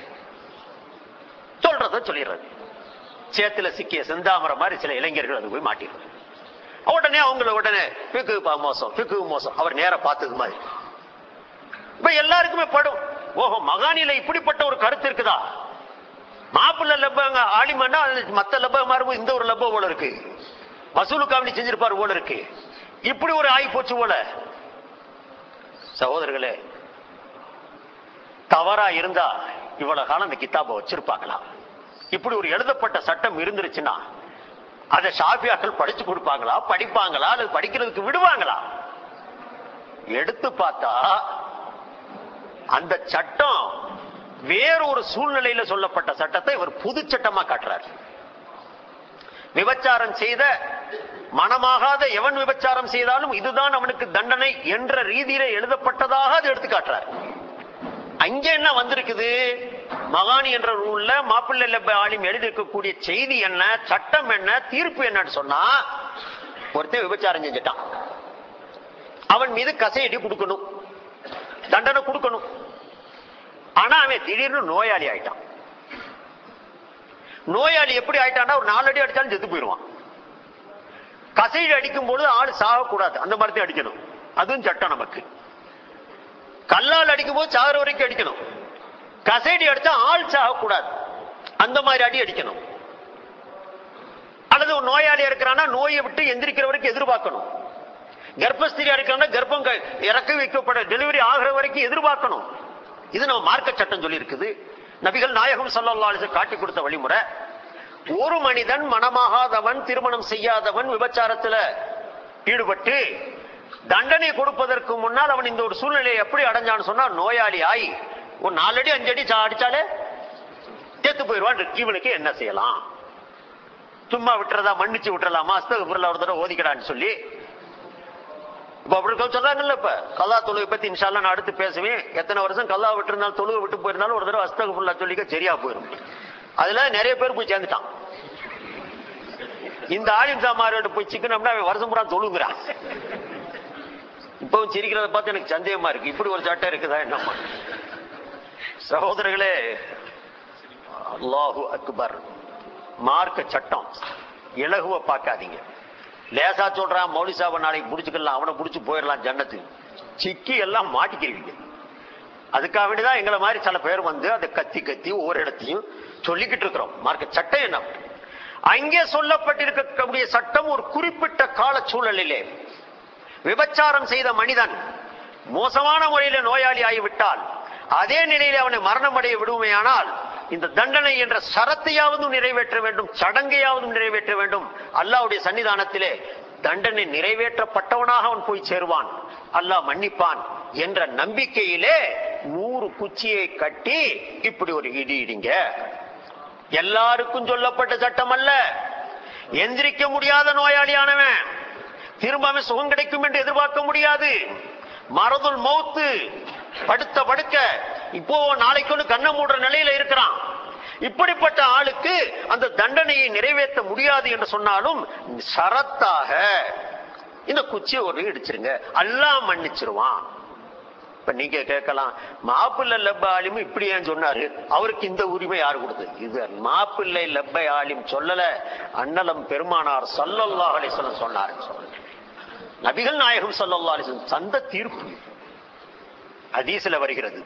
சொல்றத சொல்லிடுறது சேத்துல சிக்கிய செந்தாமரை மாதிரி சில இளைஞர்கள் அது போய் மாட்டிடுறது உடனே அவங்கள உடனே பிக்கு மோசம் பிக்கு மோசம் அவர் நேர பார்த்தது மாதிரி இப்ப எல்லாருக்குமே படும் ஓஹோ மகானில இப்படிப்பட்ட ஒரு கருத்து இருக்குதா மாப்பிள்ள லப்பாங்க ஆலிமன்னா மத்த லப்ப மாதிரி இந்த ஒரு லப்ப போல இருக்கு வசூலு காவணி செஞ்சிருப்பாரு போல இருக்கு இப்படி ஒரு ஆகி போச்சு போல சகோதரர்களே தவறா இருந்தா இவ்வளவு காலம் இந்த கிதாபை வச்சிருப்பாங்களா இப்படி ஒரு எழுதப்பட்ட சட்டம் இருந்துருச்சுன்னா அதை ஷாபியாக்கள் படிச்சு கொடுப்பாங்களா படிப்பாங்களா அல்லது படிக்கிறதுக்கு விடுவாங்களா எடுத்து பார்த்தா அந்த சட்டம் வேறொரு சூழ்நிலையில சொல்லப்பட்ட சட்டத்தை இவர் புது சட்டமா காட்டுறார் விபச்சாரம் செய்த மனமாகாத எவன் விபச்சாரம் செய்தாலும் இதுதான் அவனுக்கு தண்டனை என்ற ரீதியில எழுதப்பட்டதாக அது எடுத்து காட்டுறார் அங்க என்ன வந்திருக்குது மகானி என்ற நூல்ல மாப்பிள்ளை லெப்ப ஆலிம் எழுதியிருக்கக்கூடிய செய்தி என்ன சட்டம் என்ன தீர்ப்பு என்னன்னு சொன்னா ஒருத்தன் விபச்சாரம் செஞ்சுட்டான் அவன் மீது கசையடி கொடுக்கணும் தண்டனை கொடுக்கணும் ஆனா அவன் திடீர்னு நோயாளி ஆயிட்டான் நோயாளி எப்படி ஆயிட்டான்னா ஒரு நாலு அடி அடிச்சாலும் செத்து போயிடுவான் கசையடி அடிக்கும் பொழுது ஆள் சாகக்கூடாது அந்த மாதிரி அடிக்கணும் அதுவும் சட்டம் நமக்கு கல்லால் அடிக்கும் போது சாகிற வரைக்கும் அடிக்கணும் கசைடி அடிச்சா ஆள் சாகக்கூடாது அந்த மாதிரி அடி அடிக்கணும் அல்லது ஒரு நோயாளியா இருக்கிறான்னா நோயை விட்டு எந்திரிக்கிற வரைக்கும் எதிர்பார்க்கணும் கர்ப்பஸ்திரியா இருக்கிறான்னா கர்ப்பம் க- இறக்க வைக்கப்பட டெலிவரி ஆகிற வரைக்கும் எதிர்பார்க்கணும் இது நம்ம மார்க்க சட்டம் சொல்லி இருக்குது நபிகள் நாயகம் ஸல்லல்லாஹு அலைஹி வஸல்லம் காட்டி கொடுத்த வழிமுறை ஒரு மனிதன் மனமாகாதவன் திருமணம் செய்யாதவன் விபச்சாரத்துல ஈடுபட்டு தண்டனை கொடுப்பதற்கு முன்னால் அவன் இந்த ஒரு சூழ்நிலையை எப்படி அடைஞ்சான்னு சொன்னா நோயாளி ஆகி ஒரு நாலடி அஞ்சடி சா- அடிச்சாலே செத்து போயிடுவான் இவனுக்கு என்ன செய்யலாம் சும்மா விட்டுறதா மன்னிச்சு விட்டுறலாமா அஸ்தகபுரில் ஒரு தடவை ஓதிக்கடான்னு சொல்லி இப்ப அப்படி இருக்க சொல்றாங்கல்ல இப்ப கல்லா தொழுகை பத்தி இன்ஷால்லா நான் அடுத்து பேசுவேன் எத்தனை வருஷம் கல்லா விட்டு இருந்தாலும் தொழுகை விட்டு போயிருந்தாலும் ஒரு தடவை அஸ்தகபுல்லா சொல்லிக்க சரியா போயிடும் அதுல நிறைய பேர் போய் சேர்ந்துட்டான் இந்த ஆலிம் சாமாரோட போய் சிக்கனம்னா அவன் வருஷம் பூரா தொழுகிறான் இப்பவும் சிரிக்கிறத பார்த்து எனக்கு சந்தேகமா இருக்கு இப்படி ஒரு சட்டம் இருக்குதா என்னம்மா சகோதரர்களே அல்லாஹு அக்பர் மார்க்க சட்டம் இலகுவ பார்க்காதீங்க லேசா சொல்றான் மௌலிசாவை நாளைக்கு புடிச்சுக்கலாம் அவனை புடிச்சு போயிடலாம் ஜன்னத்துக்கு சிக்கி எல்லாம் மாட்டிக்கிறீங்க அதுக்காக வேண்டிதான் எங்களை மாதிரி சில பேர் வந்து அதை கத்தி கத்தி ஒவ்வொரு இடத்தையும் சொல்லிக்கிட்டு இருக்கிறோம் மார்க்க சட்டம் என்ன அங்கே சொல்லப்பட்டிருக்கக்கூடிய சட்டம் ஒரு குறிப்பிட்ட கால சூழலிலே விபச்சாரம் செய்த மனிதன் மோசமான முறையில நோயாளி ஆகிவிட்டால் அதே நிலையில அவனை மரணம் அடைய விடுமையானால் இந்த தண்டனை என்ற சரத்தையாவது நிறைவேற்ற வேண்டும் சடங்கையாவது நிறைவேற்ற வேண்டும் அல்லாஹ்வுடைய சன்னிதானத்திலே தண்டனை நிறைவேற்றப்பட்டவனாக அவன் போய் சேருவான் அல்லாஹ் மன்னிப்பான் என்ற நம்பிக்கையிலே நூறு குச்சியை கட்டி இப்படி ஒரு இடி இடிங்க எல்லாருக்கும் சொல்லப்பட்ட சட்டம் அல்ல எந்திரிக்க முடியாத நோயாளியானவன் திரும்ப அவன் சுகம் கிடைக்கும் என்று எதிர்பார்க்க முடியாது மரதுல் மௌத்து படுத்த படுக்க இப்போ நாளைக்கு ஒன்று கண்ண மூடுற நிலையில இருக்கிறான் இப்படிப்பட்ட ஆளுக்கு அந்த தண்டனையை நிறைவேற்ற முடியாது என்று சொன்னாலும் சரத்தாக இந்த குச்சியை ஒரு இடிச்சிருங்க அல்லாஹ் மன்னிச்சிருவான் இப்ப நீங்க கேட்கலாம் மாப்பிள்ளை லப்ப ஆலிம் இப்படி ஏன் சொன்னாரு அவருக்கு இந்த உரிமை யாரு கொடுத்தது இது மாப்பிள்ளை லப்பை ஆலிம் சொல்லல அன்னலம் பெருமானார் சல்லல்லாஹு அலைஹி வஸல்லம் சொன்னாருன்னு சொல்றேன் நபிகள் நாயகம் சல்லல்லாஹு அலைஹி வஸல்லம் சந்த தீர்ப்பு ஹதீஸ்ல வருகிறது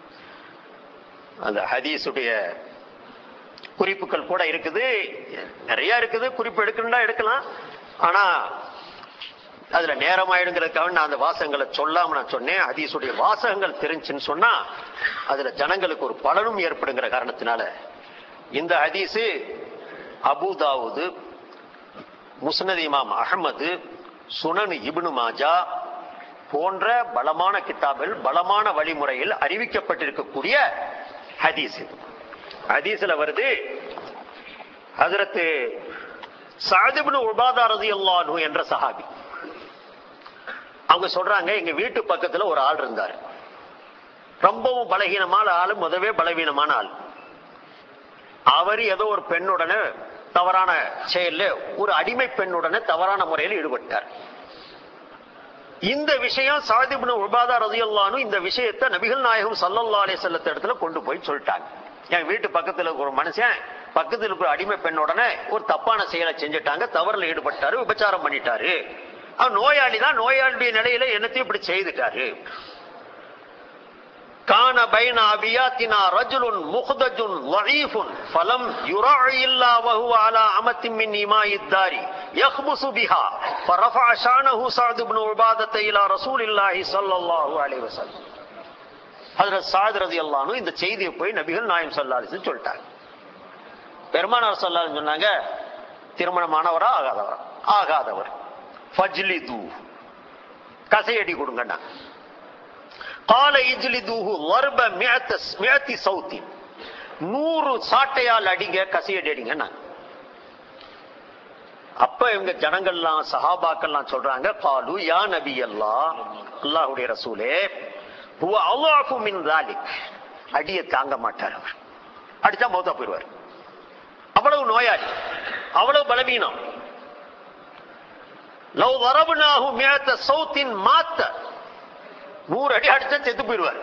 அந்த ஹதீஸுடைய குறிப்புகள் கூட இருக்குது நிறைய இருக்குது குறிப்பு எடுக்கணும்னா எடுக்கலாம் ஆனா அதுல நேரம் ஆயிடுங்கிறதுக்காக நான் அந்த வாசகங்களை சொல்லாம நான் சொன்னேன் ஹதீஸுடைய வாசகங்கள் தெரிஞ்சுன்னு சொன்னா அதுல ஜனங்களுக்கு ஒரு பலனும் ஏற்படுங்கிற காரணத்தினால இந்த ஹதீஸு அபுதாவுது முஸ்னத் இமாம் அகமது சுனன் இப்னு மாஜா போன்ற பலமான கிதாபில் பலமான வழிமுறையில் அறிவிக்கப்பட்டிருக்கக்கூடிய ஹதீஸ் இது. ஹதீஸ்ல வருது ஹஜரத்து சாதிபின் உபாதா ரதியல்லாஹு என்ற சஹாபி அவங்க சொல்றாங்க எங்க வீட்டு பக்கத்துல ஒரு ஆள் இருந்தார் ரொம்பவும் பலகீனமான ஆளு முதவே பலவீனமான ஆள் அவர் ஏதோ ஒரு பெண்ணுடனே தவறான செயல்ல ஒரு அடிமை பெண்ணுடனே தவறான முறையில் ஈடுபட்டார் இந்த விஷயம் சாதிபின் உபாதா ரதியல்லானு இந்த விஷயத்தை நபிகள் நாயகம் சல்லல்லா அலைஹி வஸல்லத்து இடத்துல கொண்டு போய் சொல்லிட்டாங்க என் வீட்டு பக்கத்துல இருக்கிற ஒரு மனுஷன் பக்கத்துல இருக்கிற அடிமை பெண்ணுடனே ஒரு தப்பான செயலை செஞ்சுட்டாங்க தவறுல ஈடுபட்டாரு விபச்சாரம் பண்ணிட்டாரு அவன் நோயாளி தான் நோயாளியுடைய நிலையில என்னத்தையும் இப்படி செய்துட்டாரு கான பைன அபியாத்தினா ரஜுலுன் முஹ்தஜுன் வஈஃபுன் ஃபலம் யுராஇ இல்லா வஹுவ அலா அமத்தின் மின் இமாஇத் தாரி யஹ்புசு பிஹா فرفع شانه سعد بن عبادة إلى رسول الله صلى الله عليه وسلم ஹஜரத் சாத் ரலியல்லாஹு அன்ஹு இந்த செய்தியை போய் நபிகள் நாயம் ஸல்லல்லாஹு அலைஹி வஸல்லம் சொல்லிட்டாங்க பெருமானார் ஸல்லல்லாஹு அலைஹி வஸல்லம் சொன்னாங்க திருமணமானவரா ஆகாதவரா ஆகாதவர் ஃபஜ்லிது கசையடி கொடுங்கண்ணா கால இஜ்லிதுஹு வர்ப மிஅத்த மிஅத்தி சௌத்தி நூறு சாட்டையால் அடிங்க கசையடி அடிங்கண்ணா அப்ப இவங்க ஜனங்கள்லாம் சஹாபாக்கள்லாம் சொல்றாங்க காலு யா நபி அல்லாஹ் அல்லாஹ்வுடைய ரசூலே ஹுவ அல்லாஹு மின் ذلك அடியை தாங்க மாட்டார் அவர் அடிச்சா மௌத்தா போயிடுவார் அவ்வளவு நோயாளி அவ்வளவு பலவீனம் லவ் வரபுனாஹு மியத்த சௌத்தின் மாத்த நூறு அடி அடிச்சா செத்து போயிடுவார்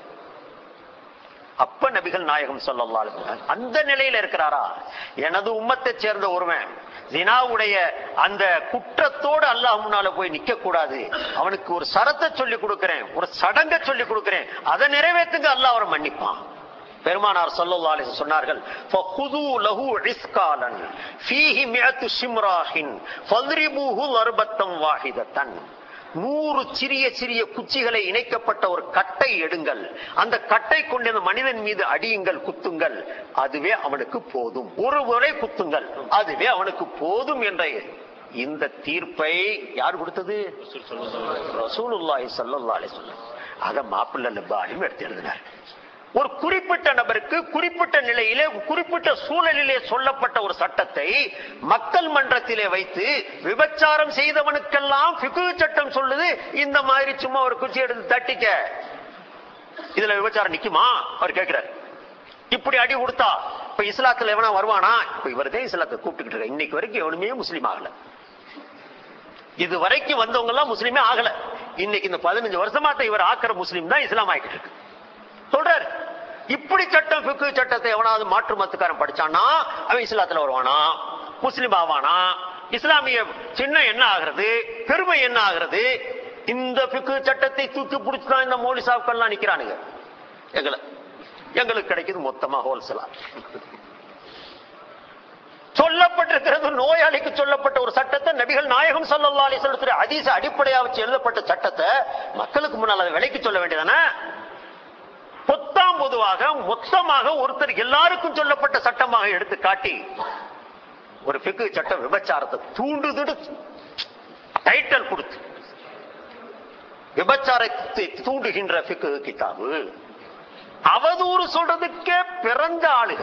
அப்ப நபிகள் நாயகம் ஸல்லல்லாஹு அலைஹி வஸல்லம் அந்த நிலையில இருக்கிறாரா எனது உம்மத்தை சேர்ந்த ஒருவன் ஜினாவுடைய அந்த குற்றத்தோடு அல்லாஹ் முன்னால போய் நிக்க கூடாது அவனுக்கு ஒரு சரத்தை சொல்லி கொடுக்கிறேன் ஒரு சடங்க சொல்லி கொடுக்கிறேன் அதை நிறைவேற்றுங்க அல்லாஹ் அவரை மன்னிப்பான் பெருமானார் ஸல்லல்லாஹு அலைஹி வஸல்லம் சொன்னார்கள் ஃபகுது லஹு இஸ்காலன் ஃபீஹி மிஅத்து ஷிம்ராஹின் ஃபத்ரிபூஹு லர்பத்தம் வாஹிதத்தன் நூறு சிறிய சிறிய குச்சிகளை இணைக்கப்பட்ட ஒரு கட்டை எடுங்கள் அந்த கட்டை கொண்டு அந்த மனிதன் மீது அடியுங்கள் குத்துங்கள் அதுவே அவனுக்கு போதும் ஒரு முறை குத்துங்கள் அதுவே அவனுக்கு போதும் என்ற இந்த தீர்ப்பை யார் கொடுத்தது ரசூலுல்லாஹி ஸல்லல்லாஹு அலைஹி வஸல்லம் அத மாப்பிள்ளை லப்பாடியும் எடுத்து எழுதினார் ஒரு குறிப்பிட்ட நபருக்கு குறிப்பிட்ட நிலையிலே குறிப்பிட்ட சூழலிலே சொல்லப்பட்ட ஒரு சட்டத்தை மக்கள் மன்றத்திலே வைத்து விபச்சாரம் செய்தவனுக்கெல்லாம் ஃபிகு சட்டம் சொல்லுது இந்த மாதிரி சும்மா ஒரு குச்சி எடுத்து தட்டிக்க இதுல விபச்சாரம் நிக்குமா அவர் கேட்கிறார் இப்படி அடி கொடுத்தா இப்ப இஸ்லாத்துல எவனா வருவானா இப்ப இவர்தான் இஸ்லாத்தை கூப்பிட்டுக்கிட்டு இருக்க இன்னைக்கு வரைக்கும் எவனுமே முஸ்லீம் ஆகல இது வரைக்கும் வந்தவங்க எல்லாம் முஸ்லீமே ஆகல இன்னைக்கு இந்த பதினஞ்சு வருஷமா தான் இவர் ஆக்கிற முஸ்லீம் தான் இஸ்லாம் ஆகிட்டு இருக்கு சொல்றாரு இப்படி சட்டம் பிக்கு சட்டத்தை எவனாவது மாற்று மத்துக்காரன் படிச்சானா அவன் இஸ்லாத்துல வருவானா முஸ்லிம் ஆவானா இஸ்லாமிய சின்ன என்ன ஆகிறது பெருமை என்ன ஆகிறது இந்த பிக்கு சட்டத்தை தூக்கி பிடிச்சுதான் இந்த மோலி சாப்கள்லாம் நிக்கிறானுங்க எங்களை எங்களுக்கு கிடைக்குது மொத்தமா ஹோல்சேலா சொல்லப்பட்டிருக்கிறது நோயாளிக்கு சொல்லப்பட்ட ஒரு சட்டத்தை நபிகள் நாயகம் ஸல்லல்லாஹு அலைஹி வஸல்லம் ஹதீஸ் அடிப்படையா வச்சு எழுதப்பட்ட சட்டத்தை மக்களுக்கு முன்னால் அதை விலைக்கு சொல்ல வேண்டியதானே பொத்தாம் பொதுவாக மொத்தமாக ஒருத்தர் எல்லாருக்கும் சொல்லப்பட்ட சட்டமாக எடுத்து காட்டி ஒரு பிக்கு சட்டம் விபச்சாரத்தை தூண்டுதுடு டைட்டில் கொடுத்து விபச்சாரத்தை தூண்டுகின்ற பிக்கு கிதாபு அவதூறு சொல்றதுக்கே பிறந்த ஆளுக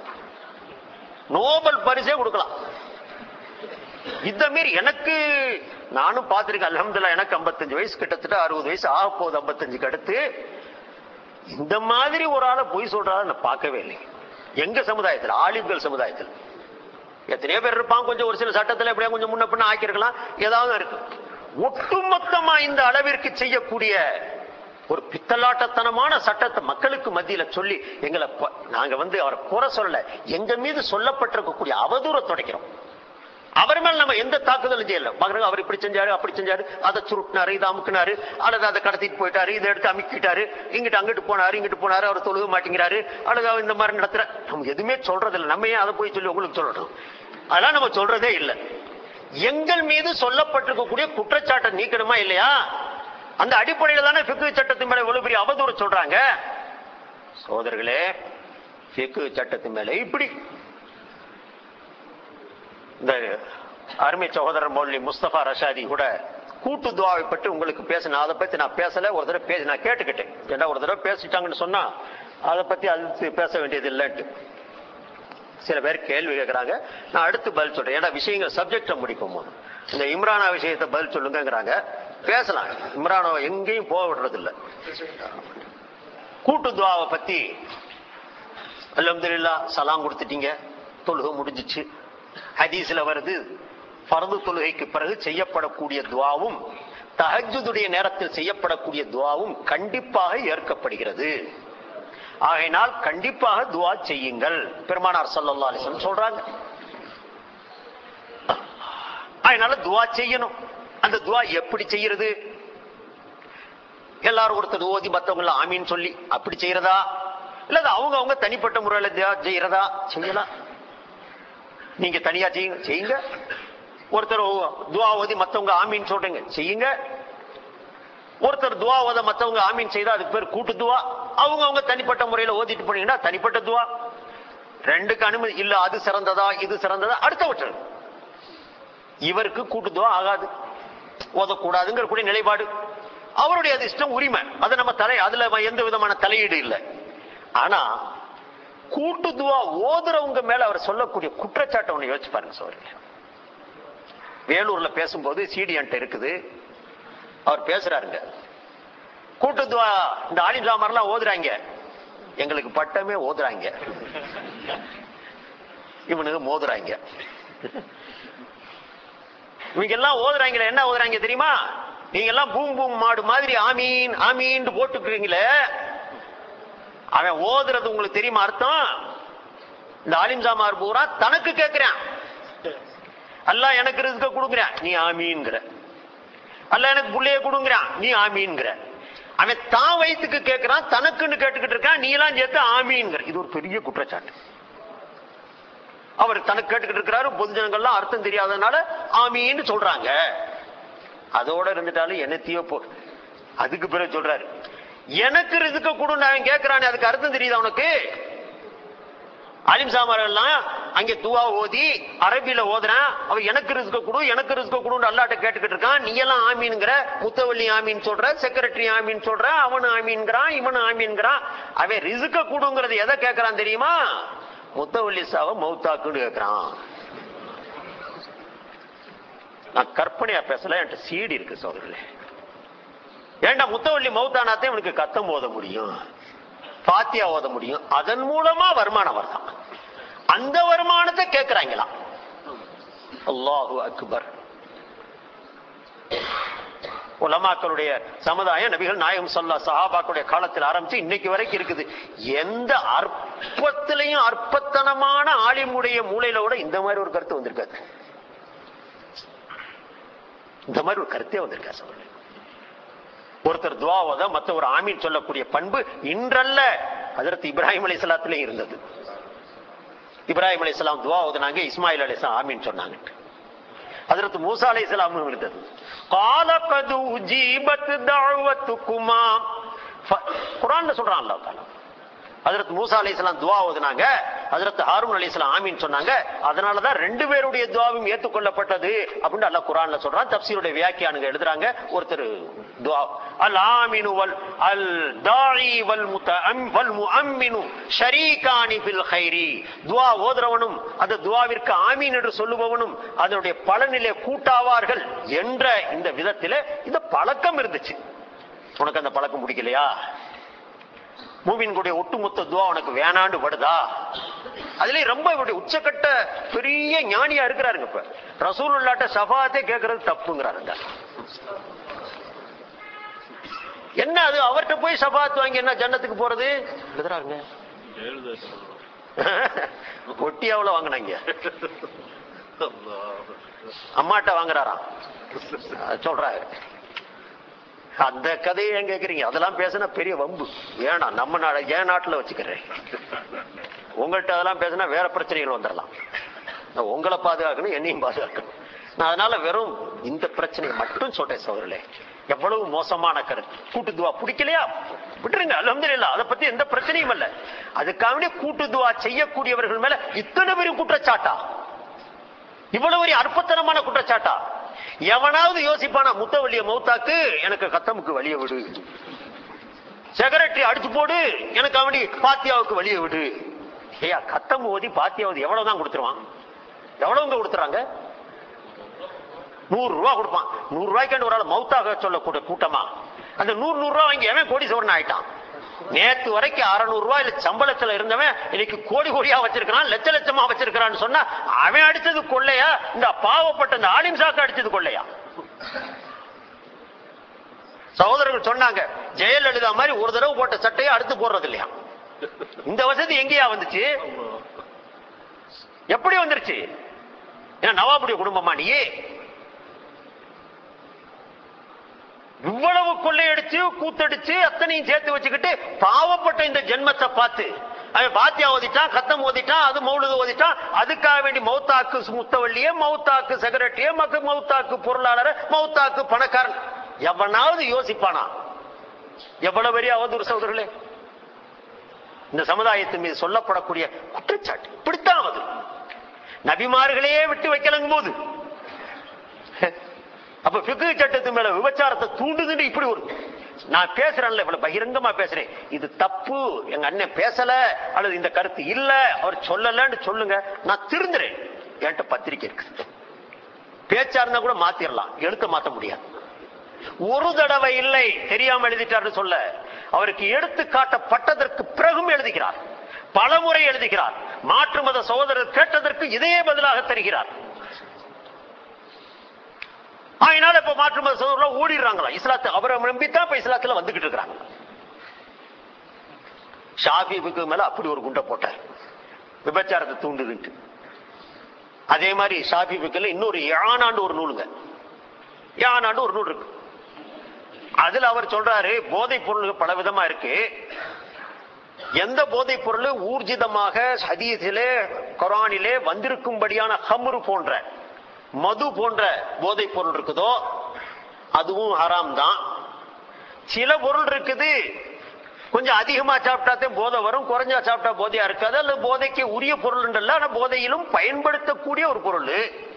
நோபல் பரிசே கொடுக்கலாம் இந்த மாரி எனக்கு நானும் பார்த்திருக்கேன் அல்ஹம்துலில்லாஹ் எனக்கு 55 வயசு கிட்டத்தட்ட அறுபது வயசு ஆக போகுது 55 அடுத்து இந்த மாதிரி ஒரு ஆளை பொய் சொல்றாரு நான் பார்க்கவே இல்லை எங்க சமுதாயத்தில் ஆலிம்கள் சமுதாயத்தில் எத்தனையோ பேர் இருப்பான் கொஞ்சம் ஒரு சில சட்டத்துல எப்படியா கொஞ்சம் முன்ன பின்ன ஆக்கியிருக்கலாம் ஏதாவது இருக்கு ஒட்டுமொத்தமா இந்த அளவிற்கு செய்யக்கூடிய ஒரு பித்தலாட்டத்தனமான சட்டத்தை மக்களுக்கு மத்தியில சொல்லி எங்களை ப- நாங்க வந்து அவரை குறை சொல்லல எங்க மீது சொல்லப்பட்டிருக்கக்கூடிய அவதூற துடைக்கிறோம் அவர் மேல நம்ம எந்த தாக்குதலும் செய்யல பாருங்க அவர் இப்படி செஞ்சாரு அப்படி செஞ்சாரு அதை சுருட்டினாரு இதை அமுக்குனாரு அல்லது அதை கடத்திட்டு போயிட்டாரு இதை எடுத்து அமுக்கிட்டாரு இங்கிட்டு அங்கிட்டு போனாரு இங்கிட்டு போனாரு அவர் தொழுக மாட்டேங்கிறாரு அல்லது அவர் இந்த மாதிரி நடத்துற நம்ம எதுவுமே சொல்றது இல்லை நம்ம ஏன் அதை போய் சொல்லி உங்களுக்கு சொல்லணும் அதெல்லாம் நம்ம சொல்றதே இல்லை எங்கள் மீது சொல்லப்பட்டிருக்கக்கூடிய குற்றச்சாட்டை நீக்கணுமா இல்லையா அந்த அடிப்படையில தானே பிக்கு சட்டத்தின் மேல இவ்வளவு பெரிய அவதூறு சொல்றாங்க சோதர்களே பிக்கு சட்டத்தின் மேல இப்படி இந்த அருமை சகோதரர் மௌலி முஸ்தபா ரஷாதி கூட கூட்டு துவாவை பற்றி உங்களுக்கு பேசின அதை பத்தி நான் பேசல ஒரு தடவை பேசி நான் கேட்டுக்கிட்டேன் ஏன்னா ஒரு தடவை பேசிட்டாங்கன்னு சொன்னா அதை பத்தி அது பேச வேண்டியது இல்லைன்ட்டு சில பேர் கேள்வி கேட்கறாங்க நான் அடுத்து பதில் சொல்றேன் ஏன்னா விஷயங்கள் சப்ஜெக்ட முடிக்கும் போது இந்த இம்ரானா விஷயத்தை பதில் சொல்லுங்கங்கிறாங்க பேசலாம் இம்ரானோ எங்கேயும் போக விடுறது இல்ல கூட்டு துவாவை பத்தி அல்ஹம்துலில்லாஹ் சலாம் கொடுத்துட்டீங்க தொழுகை முடிஞ்சிச்சு ஹதீஸ்ல வருது பரது தொழுகைக்கு பிறகு செய்யப்படக்கூடிய துவாவும் தஹஜ்ஜுடைய நேரத்தில் செய்யப்படக்கூடிய துவாவும் கண்டிப்பாக ஏற்கப்படுகிறது ஆகையினால் கண்டிப்பாக துவா செய்யுங்கள் பெருமானார் ஸல்லல்லாஹு அலைஹி வஸல்லம் சொல்றாங்க அதனால துவா செய்யணும் அந்த துவா எப்படி செய்யறது எல்லாரும் ஒருத்தர் ஓதி மத்தவங்கள ஆமீன் சொல்லி அப்படி செய்யறதா இல்ல அது அவங்க அவங்க தனிப்பட்ட முறையில துவா செய்யறதா செய்யலாம் நீங்க தனியா செய்யுங்க செய்யுங்க ஒருத்தர் ஓ- துவா ஓதி மத்தவங்க ஆமீன் சொல்றீங்க செய்யுங்க ஒருத்தர் துவா ஓத மத்தவங்க ஆமீன் செய்தா அதுக்கு பேர் கூட்டு துவா அவங்க அவங்க தனிப்பட்ட முறையில ஓதிட்டு போனீங்கன்னா தனிப்பட்ட துவா ரெண்டுக்கு அனுமதி இல்ல அது சிறந்ததா இது சிறந்ததா அடுத்த விட்டுரு இவருக்கு கூட்டு துவா ஆகாது ஓதக்கூடாதுங்கிற கூடிய நிலைப்பாடு அவருடைய அது இஷ்டம் உரிமை அது நம்ம தலை அதுல எந்த விதமான தலையீடு இல்லை ஆனா கூட்டு துவா ஓதுறவங்க மேல அவர் சொல்லக்கூடிய குற்றச்சாட்டை ஒண்ணு யோசிச்சு பாருங்க சோழர்களே வேலூர்ல பேசும்போது சிடி என்கிட்ட இருக்குது அவர் பேசுறாருங்க கூட்டு துவா இந்த ஆலிம் சாமர்லாம் ஓதுறாங்க எங்களுக்கு பட்டமே ஓதுறாங்க இவனுக்கு மோதுறாங்க இவங்க எல்லாம் ஓதுறாங்களே என்ன ஓதுறாங்க தெரியுமா நீங்க எல்லாம் பூம் பூம் மாடு மாதிரி ஆமீன் ஆமீன் போட்டுக்கிறீங்களே அவன் ஓதுறது உங்களுக்கு தெரியுமா அர்த்தம் இந்த ஆலிம் சாமார் பூரா தனக்கு கேட்கிறான் அல்லாஹ் எனக்கு ரிஸ்க கொடுக்குறான் நீ ஆமீன்கிற அல்லாஹ் எனக்கு புள்ளைய கொடுங்கிறான் நீ ஆமீன்கிற அவன் தான் வயிற்றுக்கு கேட்கிறான் தனக்குன்னு கேட்டுக்கிட்டு இருக்கான் நீ எல்லாம் சேர்த்து ஆமீன்கிற இது ஒரு பெரிய குற்றச்சாட்டு அவர் தனக்கு கேட்டுக்கிட்டு இருக்கிறாரு பொதுஜனங்கள்லாம் அர்த்தம் தெரியாதனால ஆமீன்னு சொல்றாங்க அதோட இருந்துட்டாலும் என்னத்தையோ போ அதுக்கு பிறகு சொல்றாரு எனக்கு ரிதுக்க கூட அவன் கேட்கிறானே அதுக்கு அர்த்தம் தெரியுதா உனக்கு அலிம் சாமாரெல்லாம் அங்கே துவா ஓதி அரபியில ஓதுறான் அவன் எனக்கு ரிஸ்க கொடு எனக்கு ரிஸ்க கொடுன்னு அல்லாட்ட கேட்டுக்கிட்டு இருக்கான் நீ எல்லாம் ஆமீன்ங்கிற முத்தவள்ளி ஆமீன் சொல்ற செக்ரட்டரி ஆமீன் சொல்ற அவனு ஆமீன்கிறான் இவனு ஆமீன்கிறான் அவன் ரிஸ்க கொடுங்கிறது எதை கேட்கறான் தெரியுமா முத்தவள்ளி சாவ மௌத்தாக்குன்னு கேட்கறான் நான் கற்பனையா பேசல என்கிட்ட சீடி இருக்கு சோதரில் ஏண்டா முத்தவள்ளி மௌத்தானாத்தே இவனுக்கு கத்தம் ஓத முடியும் பாத்தியா ஓத முடியும் அதன் மூலமா வருமானம் வரலாம் அந்த வருமானத்தை கேட்கிறாங்களாம் அல்லாஹு அக்பர் உலமாக்களுடைய சமுதாயம் நபிகள் நாயகம் சொல்லா சஹாபாக்களுடைய காலத்தில் ஆரம்பிச்சு இன்னைக்கு வரைக்கும் இருக்குது எந்த அற்பத்திலையும் அற்பத்தனமான ஆலிமுடைய மூலையில கூட இந்த மாதிரி ஒரு கருத்து வந்திருக்காது இந்த மாதிரி ஒரு கருத்தே வந்திருக்காரு சகோதரர்களே. ஒருத்தர் துவாவத மத்த ஒரு ஆமீன் சொல்லக்கூடிய பண்பு இன்றல்ல அதற்கு இப்ராஹிம் அலி இருந்தது இப்ராஹிம் அலி இஸ்லாம் துவா ஓதுனாங்க இஸ்மாயில் அலி ஆமீன் சொன்னாங்க அதற்கு மூசா அலி இஸ்லாமும் இருந்தது قال قد أجيبت دعوتكما ف- குர்ஆன்ல சொல்றான் அல்லாஹ் தஆலா ஹஜரத் மூசா அலைஹிஸ்ஸலாம் துவா ஓதுனாங்க ஹஜரத் ஹாரூன் அலைஹிஸ்ஸலாம் ஆமீன் சொன்னாங்க அதனால தான் ரெண்டு பேருடைய துவாவும் ஏற்றுக்கொள்ளப்பட்டது அப்படின்னு அல்லாஹ் குர்ஆன்ல சொல்றான் தப்சீருடைய வியாக்கியானுங்க எழுதுறாங்க ஒருத்தர் துவா அல் ஆமினு வல் அல் தாஇ வல் முத்தஅம் வல் முஅம்மினு ஷரீகானி ஃபில் கைரி துவா ஓதுறவனும் அந்த துவாவிற்கு ஆமீன் என்று சொல்லுபவனும் அதனுடைய பலனிலே கூட்டாவார்கள் என்ற இந்த விதத்திலே இந்த பழக்கம் இருந்துச்சு உனக்கு அந்த பழக்கம் பிடிக்கலையா மூவின்களுடைய ஒட்டுமொத்த துவா உனக்கு வேணாண்டு படுதா அதுலயே ரொம்ப இவருடைய உச்சக்கட்ட பெரிய ஞானியா இருக்கிறாருங்க இப்ப ரசூலுல்லாட்ட சஃபாத்தே கேட்கறது தப்புங்கிறாருங்க என்ன அது அவர்கிட்ட போய் சஃபாத் வாங்கி என்ன ஜன்னத்துக்கு போறது எழுதுறாருங்க ஜெயலலிதா சொல்லுவோம் ஒட்டி எவ்வளவு வாங்கினாங்க அம்மாட்ட வாங்குறாராம் அது சொல்றாரு அந்த கதையை ஏன் கேக்குறீங்க அதெல்லாம் பேசினா பெரிய வம்பு வேணாம் நம்ம நாடு என் நாட்டுல வச்சுக்கிறேன் உங்கள்கிட்ட அதெல்லாம் பேசினா வேற பிரச்சனைகள் வந்துடலாம் நான் உங்களை பாதுகாக்கணும் என்னையும் பாதுகாக்கணும் நான் அதனால வெறும் இந்த பிரச்சனையை மட்டும் சொல்றேன் சோதரலே எவ்வளவு மோசமான கருத்து கூட்டு துவா பிடிக்கலையா விட்டுருங்க அலமதுல்லா அதை பத்தி எந்த பிரச்சனையும் இல்ல அதுக்காக கூட்டு துவா செய்யக்கூடியவர்கள் மேல இத்தனை பெரும் குற்றச்சாட்டா இவ்வளவு ஒரு அற்பத்தனமான குற்றச்சாட்டா எவனாவது யோசிப்பானா முத்தவள்ளிய மௌத்தாக்கு எனக்கு கத்தமுக்கு வழிய விடு செக்ரட்டரி அடிச்சு போடு எனக்கு அவனி பாத்தியாவுக்கு வழிய விடு ஐயா கத்தம் ஓதி பாத்தியாவது எவ்வளவுதான் கொடுத்துருவான் எவ்வளவுங்க கொடுத்துறாங்க நூறு ரூபாய் கொடுப்பான் நூறு ரூபாய்க்கு ஒரு ஆள் மௌத்தாக சொல்லக்கூடிய கூட்டமா அந்த நூறு நூறு ரூபாய் வாங்கி எவன் கோடீஸ்வரன் ஆயிட்டான் நேத்து வரைக்கும் அறுநூறு ரூபாய் சம்பளத்துல இருந்தவன் இன்னைக்கு கோடி கோடியா வச்சிருக்கிறான் லட்ச லட்சமா வச்சிருக்கிறான்னு சொன்னா அவன் அடிச்சது கொள்ளையா இந்த பாவப்பட்ட இந்த ஆலிம் சாக்கு அடிச்சது கொள்ளையா சகோதரர்கள் சொன்னாங்க ஜெயலலிதா மாதிரி ஒரு தடவை போட்ட சட்டையை அடுத்து போடுறது இல்லையா இந்த வசதி எங்கேயா வந்துச்சு எப்படி வந்துருச்சு ஏன்னா நவாபுடைய குடும்பமா நீ இவ்வளவு கொள்ளையடிச்சு கூத்தடிச்சு அத்தனையும் சேர்த்து வச்சுக்கிட்டு பாவப்பட்ட இந்த ஜென்மத்தை பார்த்து அவன் பாத்தியா ஓதிட்டான் கத்தம் ஓதிட்டான் அது மௌலுது ஓதிட்டான் அதுக்காக வேண்டி மௌத்தாக்கு முத்தவள்ளிய மௌத்தாக்கு செக்ரட்டரிய மக்கு மௌத்தாக்கு பொருளாளர் மௌத்தாக்கு பணக்காரன் எவனாவது யோசிப்பானா எவ்வளவு பெரிய அவதூறு சகோதரர்களே இந்த சமுதாயத்தின் மீது சொல்லப்படக்கூடிய குற்றச்சாட்டு இப்படித்தான் அது நபிமார்களையே விட்டு வைக்கலங்கும் போது அப்ப பிக்கு சட்டத்து மேல விபச்சாரத்தை தூண்டுதுன்னு இப்படி ஒரு நான் பேசுறேன்ல இவ்வளவு பகிரங்கமா பேசுறேன் இது தப்பு எங்க அண்ணன் பேசல அல்லது இந்த கருத்து இல்ல அவர் சொல்லலன்னு சொல்லுங்க நான் திருந்துறேன் என்கிட்ட பத்திரிக்கை இருக்கு பேச்சா இருந்தா கூட மாத்திரலாம் எழுத்த மாத்த முடியாது ஒரு தடவை இல்லை தெரியாம எழுதிட்டார்னு சொல்ல அவருக்கு எடுத்து காட்டப்பட்டதற்கு பிறகும் எழுதுகிறார் பலமுறை எழுதுகிறார் மாற்று மத சகோதரர் கேட்டதற்கு இதையே பதிலாக தருகிறார் அதனால இப்ப மாற்று மத சகோதரர்கள் ஓடிடுறாங்களா இஸ்லாத்து அவரை நம்பித்தான் இப்ப இஸ்லாத்துல வந்துகிட்டு இருக்கிறாங்க ஷாபிபுக்கு மேல அப்படி ஒரு குண்டை போட்டார் விபச்சாரத்தை தூண்டுதுன்ட்டு அதே மாதிரி ஷாபிபுக்குல இன்னொரு யானாண்டு ஒரு நூலுங்க யானாண்டு ஒரு நூல் இருக்கு அதுல அவர் சொல்றாரு போதைப் பொருள் பல விதமா இருக்கு எந்த போதைப் பொருள் ஊர்ஜிதமாக ஹதீஸிலே குரானிலே வந்திருக்கும்படியான ஹம்ரு போன்ற மது போன்ற போதைப் பொருள் இருக்குதோ அதுவும் ஹராம் தான் சில பொருள் இருக்குது கொஞ்சம் அதிகமா சாப்பிட்டாத்தே போதை வரும் குறைஞ்சா சாப்பிட்டா போதையா இருக்காது அல்லது போதைக்கு உரிய பொருள் ஆனா போதையிலும் பயன்படுத்தக்கூடிய ஒரு பொருள்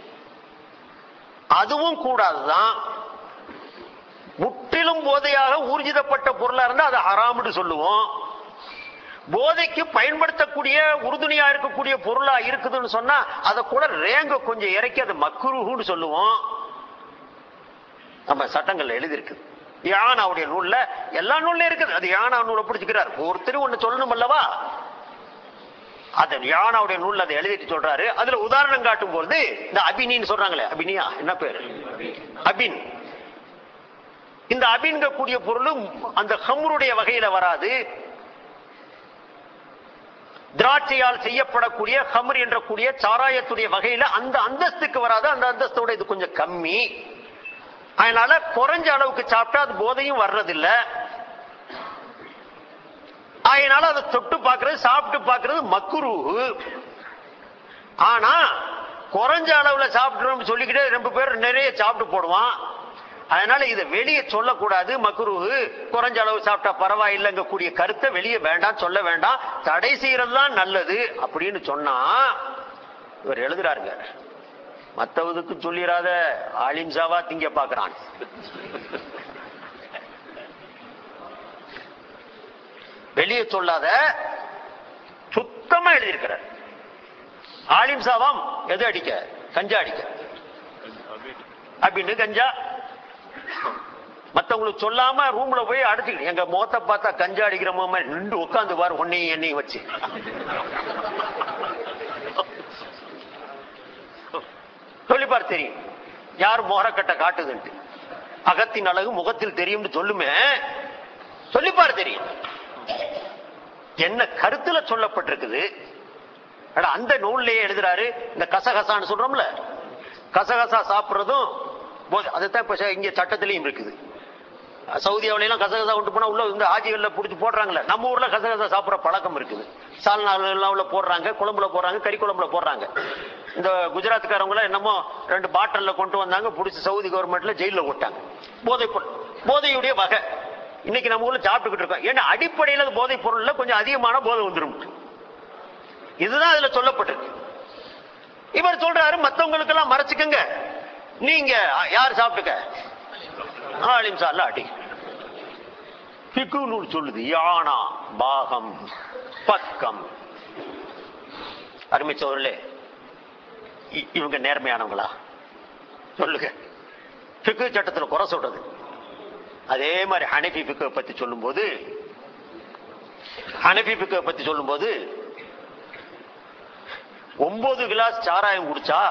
அதுவும் கூடாதுதான் முற்றிலும் போதையாக ஊர்ஜிதப்பட்ட பொருளா இருந்தா அது ஹராம்னு சொல்லுவோம் போதைக்கு பயன்படுத்தக்கூடிய உறுதுணையா இருக்கக்கூடிய பொருளா இருக்குதுன்னு சொன்னா அதை கூட ரேங்க கொஞ்சம் இறக்கி அது மக்குருகுன்னு சொல்லுவோம் நம்ம சட்டங்கள்ல எழுதியிருக்கு யானாவுடைய நூல்ல எல்லா நூல்ல இருக்குது அது யானா நூலை பிடிச்சுக்கிறார் ஒருத்தர் ஒண்ணு சொல்லணும் அல்லவா அது யானாவுடைய நூல்ல அதை எழுதிட்டு சொல்றாரு அதுல உதாரணம் காட்டும் போது இந்த அபினின்னு சொல்றாங்களே அபினியா என்ன பேரு அபின் இந்த அபின்க கூடிய பொருளும் அந்த ஹம்ருடைய வகையில வராது திராட்சையால் செய்யப்படக்கூடிய ஹம்ர் என்ற கூடிய சாராயத்துடைய வகையில அந்த அந்தஸ்துக்கு வராது அந்த அந்தஸ்தோட இது கொஞ்சம் கம்மி அதனால குறைஞ்ச அளவுக்கு சாப்பிட்டா அது போதையும் வர்றதில்ல அதனால அதை தொட்டு பார்க்கிறது சாப்பிட்டு பார்க்கிறது மக்குரு ஆனா குறைஞ்ச அளவுல சாப்பிட்டுறோம் சொல்லிக்கிட்டே ரொம்ப பேர் நிறைய சாப்பிட்டு போடுவான் அதனால இதை வெளியே சொல்லக்கூடாது மக்குரு குறைஞ்ச அளவு சாப்பிட்டா பரவாயில்லைங்க கூடிய கருத்தை வெளியே வேண்டாம் சொல்ல வேண்டாம் தடை செய்யறது தான் நல்லது அப்படின்னு சொன்னா இவர் எழுதுறாருங்க மத்தவதுக்கு சொல்லிடாத ஆலிம்சாவா திங்க பாக்குறான் வெளியே சொல்லாத சுத்தமா எழுதியிருக்கிறார் ஆலிம்சாவாம் எது அடிக்க கஞ்சா அடிக்க அப்படின்னு கஞ்சா மத்தவங்களுக்கு சொல்லாம ரூம்ல போய் அடிச்சு எங்க முகத்தை பார்த்தா கஞ்சா அடிக்கிற மாதிரி நின்று உட்காந்து பாரு உன்னையும் என்னையும் வச்சு சொல்லிப்பார் தெரியும் யார் மோரக்கட்டை காட்டுதுன்ட்டு அகத்தின் அழகு முகத்தில் தெரியும்னு சொல்லுமே சொல்லிப்பார் தெரியும் என்ன கருத்துல சொல்லப்பட்டிருக்குது ஆனா அந்த நூல்லையே எழுதுறாரு இந்த கசகசான்னு சொல்றோம்ல கசகசா சாப்பிடுறதும் போதை- அதுதான் இப்ப இங்க சட்டத்திலையும் இருக்குது சவுதியாவில எல்லாம் கசகசா கொண்டு போனா உள்ள இந்த ஆஜிகள்ல புடிச்சு போடுறாங்கல்ல நம்ம ஊர்ல கசகசா சாப்பிடுற பழக்கம் இருக்குது சால்னால உள்ள போடுறாங்க குழம்புல போடுறாங்க கறி குழம்புல போடுறாங்க இந்த குஜராத்காரவங்க எல்லாம் என்னமோ ரெண்டு பாட்டில்ல கொண்டு வந்தாங்க புடிச்சு சவுதி கவர்மெண்ட்ல ஜெயில போட்டாங்க போதை பொருள் போதையுடைய வகை இன்னைக்கு நம்ம ஊர்ல சாப்பிட்டுக்கிட்டு இருக்கோம் ஏன்னா அடிப்படையில அது போதை பொருள்ல கொஞ்சம் அதிகமான போதை வந்துடும் இதுதான் அதுல சொல்லப்பட்டிருக்கு இவர் சொல்றாரு மத்தவங்களுக்கு எல்லாம் மறைச்சுக்கங்க நீங்க யார் சாப்பிட்டுக்க ஆலிம் சார்ல அடி பிக்கு நூல் சொல்லுது யானா பாகம் பக்கம் அருமை சோழர்களே இ- இவங்க நேர்மையானவங்களா சொல்லுங்க பிக்கு சட்டத்துல குறை சொல்றது அதே மாதிரி ஹனபி பிக்கை பத்தி சொல்லும்போது ஹனபி பிக்கை பத்தி சொல்லும்போது ஒன்பது கிளாஸ் சாராயம் குடிச்சா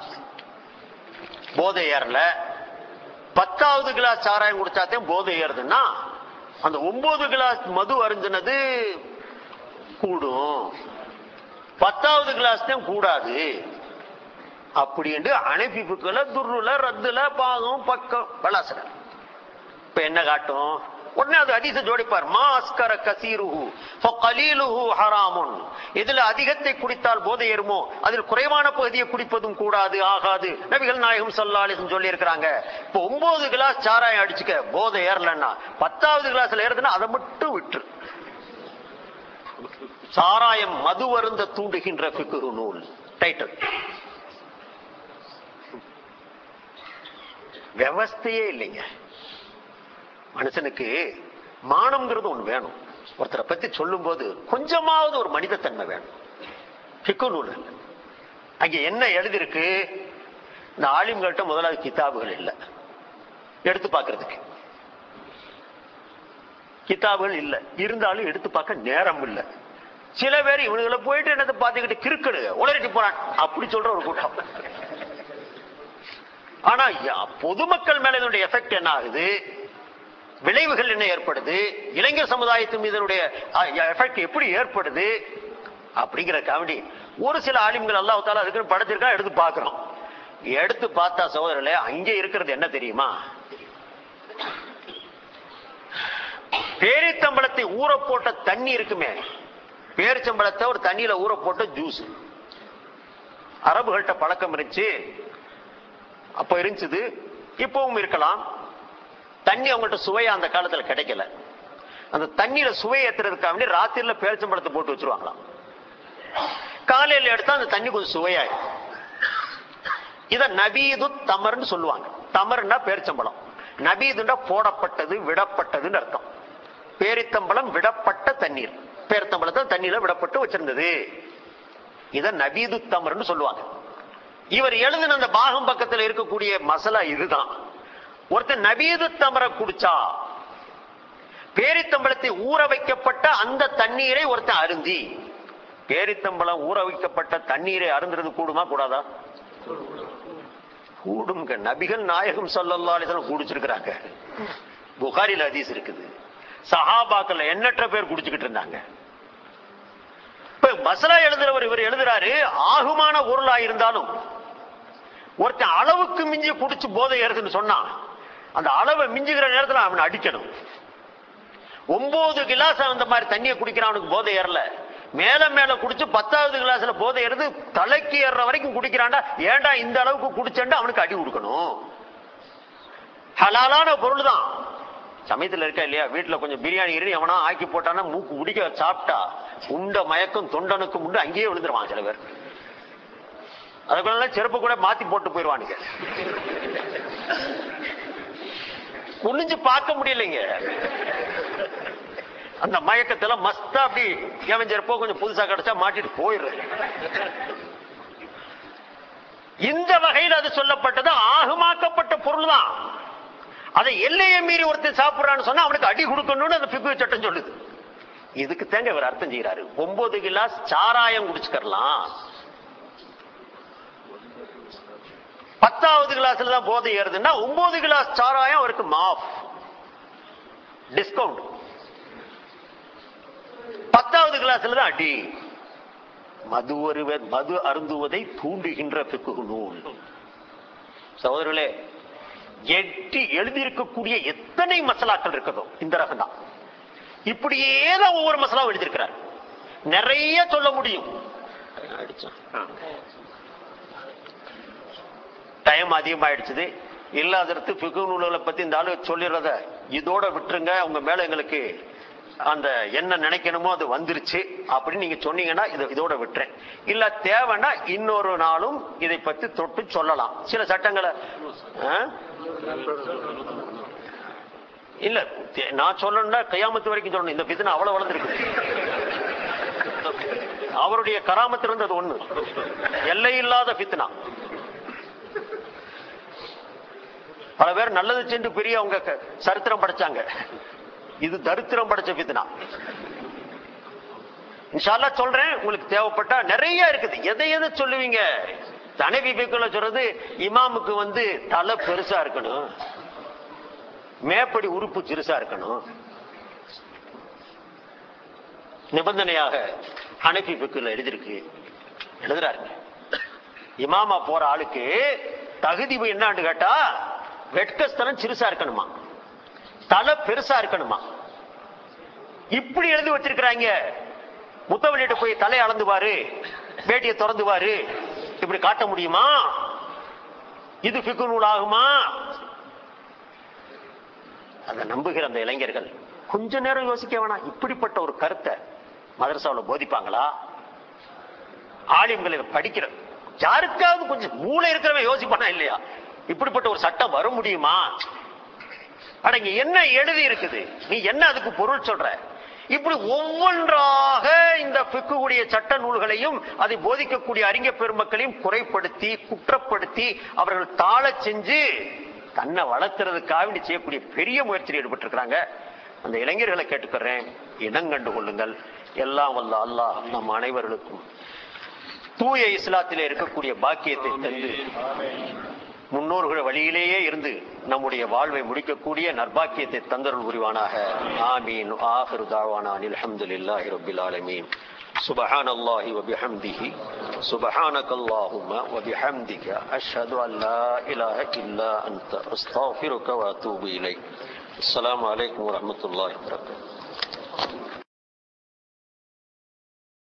போதை ஏறல பத்தாவது கிளாஸ் சாராயம் குடிச்சாத்தையும் போதை ஏறுதுன்னா அந்த ஒன்பது கிளாஸ் மது அருந்தினது கூடும் பத்தாவது கிளாஸ் தான் கூடாது அப்படி என்று அணைப்பிப்புக்கள துருல ரத்துல பாகம் பக்கம் பலாசன இப்ப என்ன காட்டும் உடனே அது அதிச ஜோடிப்பார் மா அஸ்கர கசீருஹு ஃபகலீலுஹு ஹராமுன் இதுல அதிகத்தை குடித்தால் போதை ஏறுமோ அதில் குறைவான பகுதியை குடிப்பதும் கூடாது ஆகாது நபிகள் நாயகம் சல்லாலிசம் சொல்லி இருக்கிறாங்க இப்போ ஒன்பது கிளாஸ் சாராயம் அடிச்சுக்க போதை ஏறலன்னா பத்தாவது கிளாஸ்ல ஏறுதுன்னா அதை மட்டும் விட்டுரு சாராயம் மது வருந்த தூண்டுகின்ற பிக்குரு நூல் டைட்டில் விவஸ்தையே இல்லைங்க மனுஷனுக்கு மானம்ங்கிறது ஒண்ணு வேணும் ஒருத்தரை பத்தி சொல்லும் போது கொஞ்சமாவது ஒரு மனிதத்தன்மை வேணும் பிக்கு நூல் இல்ல. அங்க என்ன எழுதிருக்கு இந்த ஆலிம்கள்ட்ட முதலாவது கிதாபுகள் இல்ல எடுத்து பார்க்கிறதுக்கு கிதாபுகள் இல்ல இருந்தாலும் எடுத்து பார்க்க நேரம் இல்ல சில பேர் இவனுங்களை போயிட்டு என்னத்தை பார்த்துக்கிட்டு கிறுக்கடு உளறிட்டு போறான் அப்படி சொல்ற ஒரு கூட்டம் ஆனா யா- பொதுமக்கள் மேல இதனுடைய எஃபெக்ட் என்ன ஆகுது விளைவுகள் என்ன ஏற்படுது இளைஞர் சமுதாயத்தின் மீது இதனுடைய எஃபெக்ட் எப்படி ஏற்படுது அப்படிங்கிற காமெடி ஒரு சில ஆலிம்கள் அல்லாஹ் தாலா அதுக்குன்னு படைச்சிருக்கா எடுத்து பார்க்கிறோம் எடுத்து பார்த்தா சகோதரர்களே அங்கே இருக்கிறது என்ன தெரியுமா பேரித்தம்பளத்தை ஊற போட்ட தண்ணி இருக்குமே பேரிச்சம்பளத்தை ஒரு தண்ணியில ஊற போட்ட ஜூஸ் அரபுகள்கிட்ட பழக்கம் இருந்துச்சு அப்ப இருந்துச்சு இப்பவும் இருக்கலாம் தண்ணி அவங்கள்ட்ட சுவையா அந்த காலத்துல கிடைக்கல அந்த தண்ணியில சுவை ஏத்துறதுக்காக வேண்டி ராத்திரில பேரிச்சம்பழத்தை போட்டு வச்சிருவாங்களாம் காலையில எடுத்தா அந்த தண்ணி கொஞ்சம் சுவையாயிடும் இத நபீது தமர்னு சொல்லுவாங்க தமர்னா பேரிச்சம்பழம் நபீதுண்டா போடப்பட்டது விடப்பட்டதுன்னு அர்த்தம் பேரித்தம்பழம் விடப்பட்ட தண்ணீர் பேரித்தம்பழத்தை தண்ணியில விடப்பட்டு வச்சிருந்தது இத நபீது தமர்னு சொல்லுவாங்க இவர் எழுதின அந்த பாகம் பக்கத்துல இருக்கக்கூடிய மசாலா இதுதான் ஒருத்தர் நபீது தமரை குடிச்சா பேரித்தம்பளத்தை ஊற வைக்கப்பட்ட அந்த தண்ணீரை ஒருத்தன் அருந்தி பேரித்தம்பளம் ஊற வைக்கப்பட்ட தண்ணீரை அருந்துறது கூடுமா கூடாதா கூடுங்க நபிகள் நாயகம் ஸல்லல்லாஹு அலைஹி வஸல்லம் குடிச்சிருக்கிறாங்க புகாரில ஹதீஸ் இருக்குது சஹாபாக்கள் எண்ணற்ற பேர் குடிச்சுக்கிட்டு இருந்தாங்க இப்ப மசலா எழுதுறவர் இவர் எழுதுறாரு ஆகுமான பொருளா இருந்தாலும் ஒருத்தன் அளவுக்கு மிஞ்சி குடிச்சு போதை ஏறுதுன்னு சொன்னா அந்த அளவை மிஞ்சுகிற நேரத்துல அவனை அடிக்கணும் ஒன்பது கிளாஸ் அந்த மாதிரி தண்ணியை குடிக்கிறான் அவனுக்கு போதை ஏறல மேல மேல குடிச்சு பத்தாவது கிளாஸ்ல போதை ஏறுது தலைக்கு ஏறுற வரைக்கும் குடிக்கிறான்டா ஏன்டா இந்த அளவுக்கு குடிச்சேன்டா அவனுக்கு அடி கொடுக்கணும் ஹலாலான பொருள் தான் சமயத்துல இருக்கா இல்லையா வீட்டுல கொஞ்சம் பிரியாணி இரு எவனா ஆக்கி போட்டானா மூக்கு குடிக்க சாப்பிட்டா உண்ட மயக்கம் தொண்டனுக்கு உண்டு அங்கேயே விழுந்துருவான் சில பேர் அதுக்குள்ள செருப்பு கூட மாத்தி போட்டு போயிருவானுங்க குனிஞ்சு பார்க்க முடியலைங்க அந்த மயக்கத்துல மஸ்தா அப்படி எவன் செருப்போ கொஞ்சம் புதுசா கிடைச்சா மாட்டிட்டு போயிடுறது இந்த வகையில் அது சொல்லப்பட்டது ஆகுமாக்கப்பட்ட பொருள் தான் அதை எல்லையை மீறி ஒருத்தன் சாப்பிடுறான்னு சொன்னா அவனுக்கு அடி கொடுக்கணும்னு அந்த பிக்கு சட்டம் சொல்லுது இதுக்கு தேங்க இவர் அர்த்தம் செய்யறாரு ஒன்பது கிளாஸ் சாராயம் குடிச்சுக்கலாம் பத்தாவது கிளாஸ்ல தான் போதை ஏறுதுன்னா ஒன்பது கிளாஸ் சாராயம் அவருக்கு மாஃப் டிஸ்கவுண்ட் பத்தாவது கிளாஸ்ல தான் அடி மது ஒருவர் மது அருந்துவதை தூண்டுகின்ற பிக்கு நூல் சகோதரர்களே எட்டி எழுதியிருக்கக்கூடிய எத்தனை மசாலாக்கள் இருக்குதோ இந்த ரகம் தான் இப்படியே தான் ஒவ்வொரு மசாலாவும் எழுதியிருக்கிறார் நிறைய சொல்ல முடியும் டைம் அதிகமாயிடுச்சு இல்லாதது பிகு நூல்களை பத்தி இந்த ஆளு சொல்லிடுறத இதோட விட்டுருங்க உங்க மேல எங்களுக்கு அந்த என்ன நினைக்கணுமோ அது வந்துருச்சு அப்படின்னு நீங்க சொன்னீங்கன்னா இதை இதோட விட்டுறேன் இல்ல தேவைன்னா இன்னொரு நாளும் இதை பத்தி தொட்டு சொல்லலாம் சில சட்டங்களை ஆ? இல்ல தே- நான் சொல்லணும்னா கையாமத்து வரைக்கும் சொல்லணும் இந்த பித்தனை அவ்வளவு வளர்ந்துருக்கு அவருடைய கராமத்து இருந்தது ஒண்ணு எல்லை இல்லாத பித்னா பல பேர் நல்லது சென்று பெரிய அவங்க க- சரித்திரம் படைச்சாங்க இது தரித்திரம் படைச்ச பித்னா இன்ஷால்லா சொல்றேன் உங்களுக்கு தேவைப்பட்டா நிறைய இருக்குது எதை எதை சொல்லுவீங்க தனவி பிக்குள்ள சொல்றது இமாமுக்கு வந்து தலை பெருசா இருக்கணும் மேப்படி உறுப்பு சிறுசா இருக்கணும் நிபந்தனையாக ஹனபி பிக்குல எழுதிருக்கு எழுதுறாருங்க இமாமா போற ஆளுக்கு தகுதி என்னான்னு கேட்டா வெட்கஸ்தலம் சிறுசா இருக்கணுமா தலை பெருசா இருக்கணுமா இப்படி எழுதி வச்சிருக்கிறாங்க முத்தவழிட்டு போய் தலை அளந்துவாரு வேட்டியை திறந்துவாரு இப்படி காட்ட முடியுமா இது பிக்கு நூல் ஆகுமா அதை நம்புகிற அந்த இளைஞர்கள் கொஞ்ச நேரம் யோசிக்க வேணாம் இப்படிப்பட்ட ஒரு கருத்தை மதரசாவில் போதிப்பாங்களா ஆலிம்களை படிக்கிற யாருக்காவது கொஞ்சம் மூளை இருக்கிறவன் யோசிப்பானா இல்லையா இப்படிப்பட்ட ஒரு சட்டம் வர முடியுமா அட இங்க என்ன எழுதி இருக்குது நீ என்ன அதுக்கு பொருள் சொல்ற இப்படி ஒவ்வொன்றாக இந்த பிக்குடைய சட்ட நூல்களையும் அதை போதிக்கக்கூடிய அறிஞர் பெருமக்களையும் குறைப்படுத்தி குற்றப்படுத்தி அவர்கள் தாழச் செஞ்சு தன்னை வளர்த்துறதுக்காக வேண்டி செய்யக்கூடிய பெரிய முயற்சியில் ஈடுபட்டிருக்கிறாங்க அந்த இளைஞர்களை கேட்டுக்கிறேன் இனங்கண்டு கொள்ளுங்கள் எல்லாம் வல்ல அல்லாஹ் நம் அனைவர்களுக்கும் தூய இஸ்லாத்திலே இருக்கக்கூடிய பாக்கியத்தை தந்து முன்னோர்கள் வழியிலேயே இருந்து நம்முடைய வாழ்வை முடிக்கக்கூடிய நற்பாக்கியத்தை தந்தருள் புரிவானாக ஆமீன் ஆஹிரு தாவானா அல்ஹம்துலில்லாஹி ரப்பில் ஆலமீன் سبحان الله وبحمده سبحانك اللهم وبحمدك أشهد أن لا إله إلا أنت أستغفرك وأتوب إليك அஸ்ஸலாமு அலைக்கும் வரஹ்மத்துல்லாஹி வபரகாத்துஹு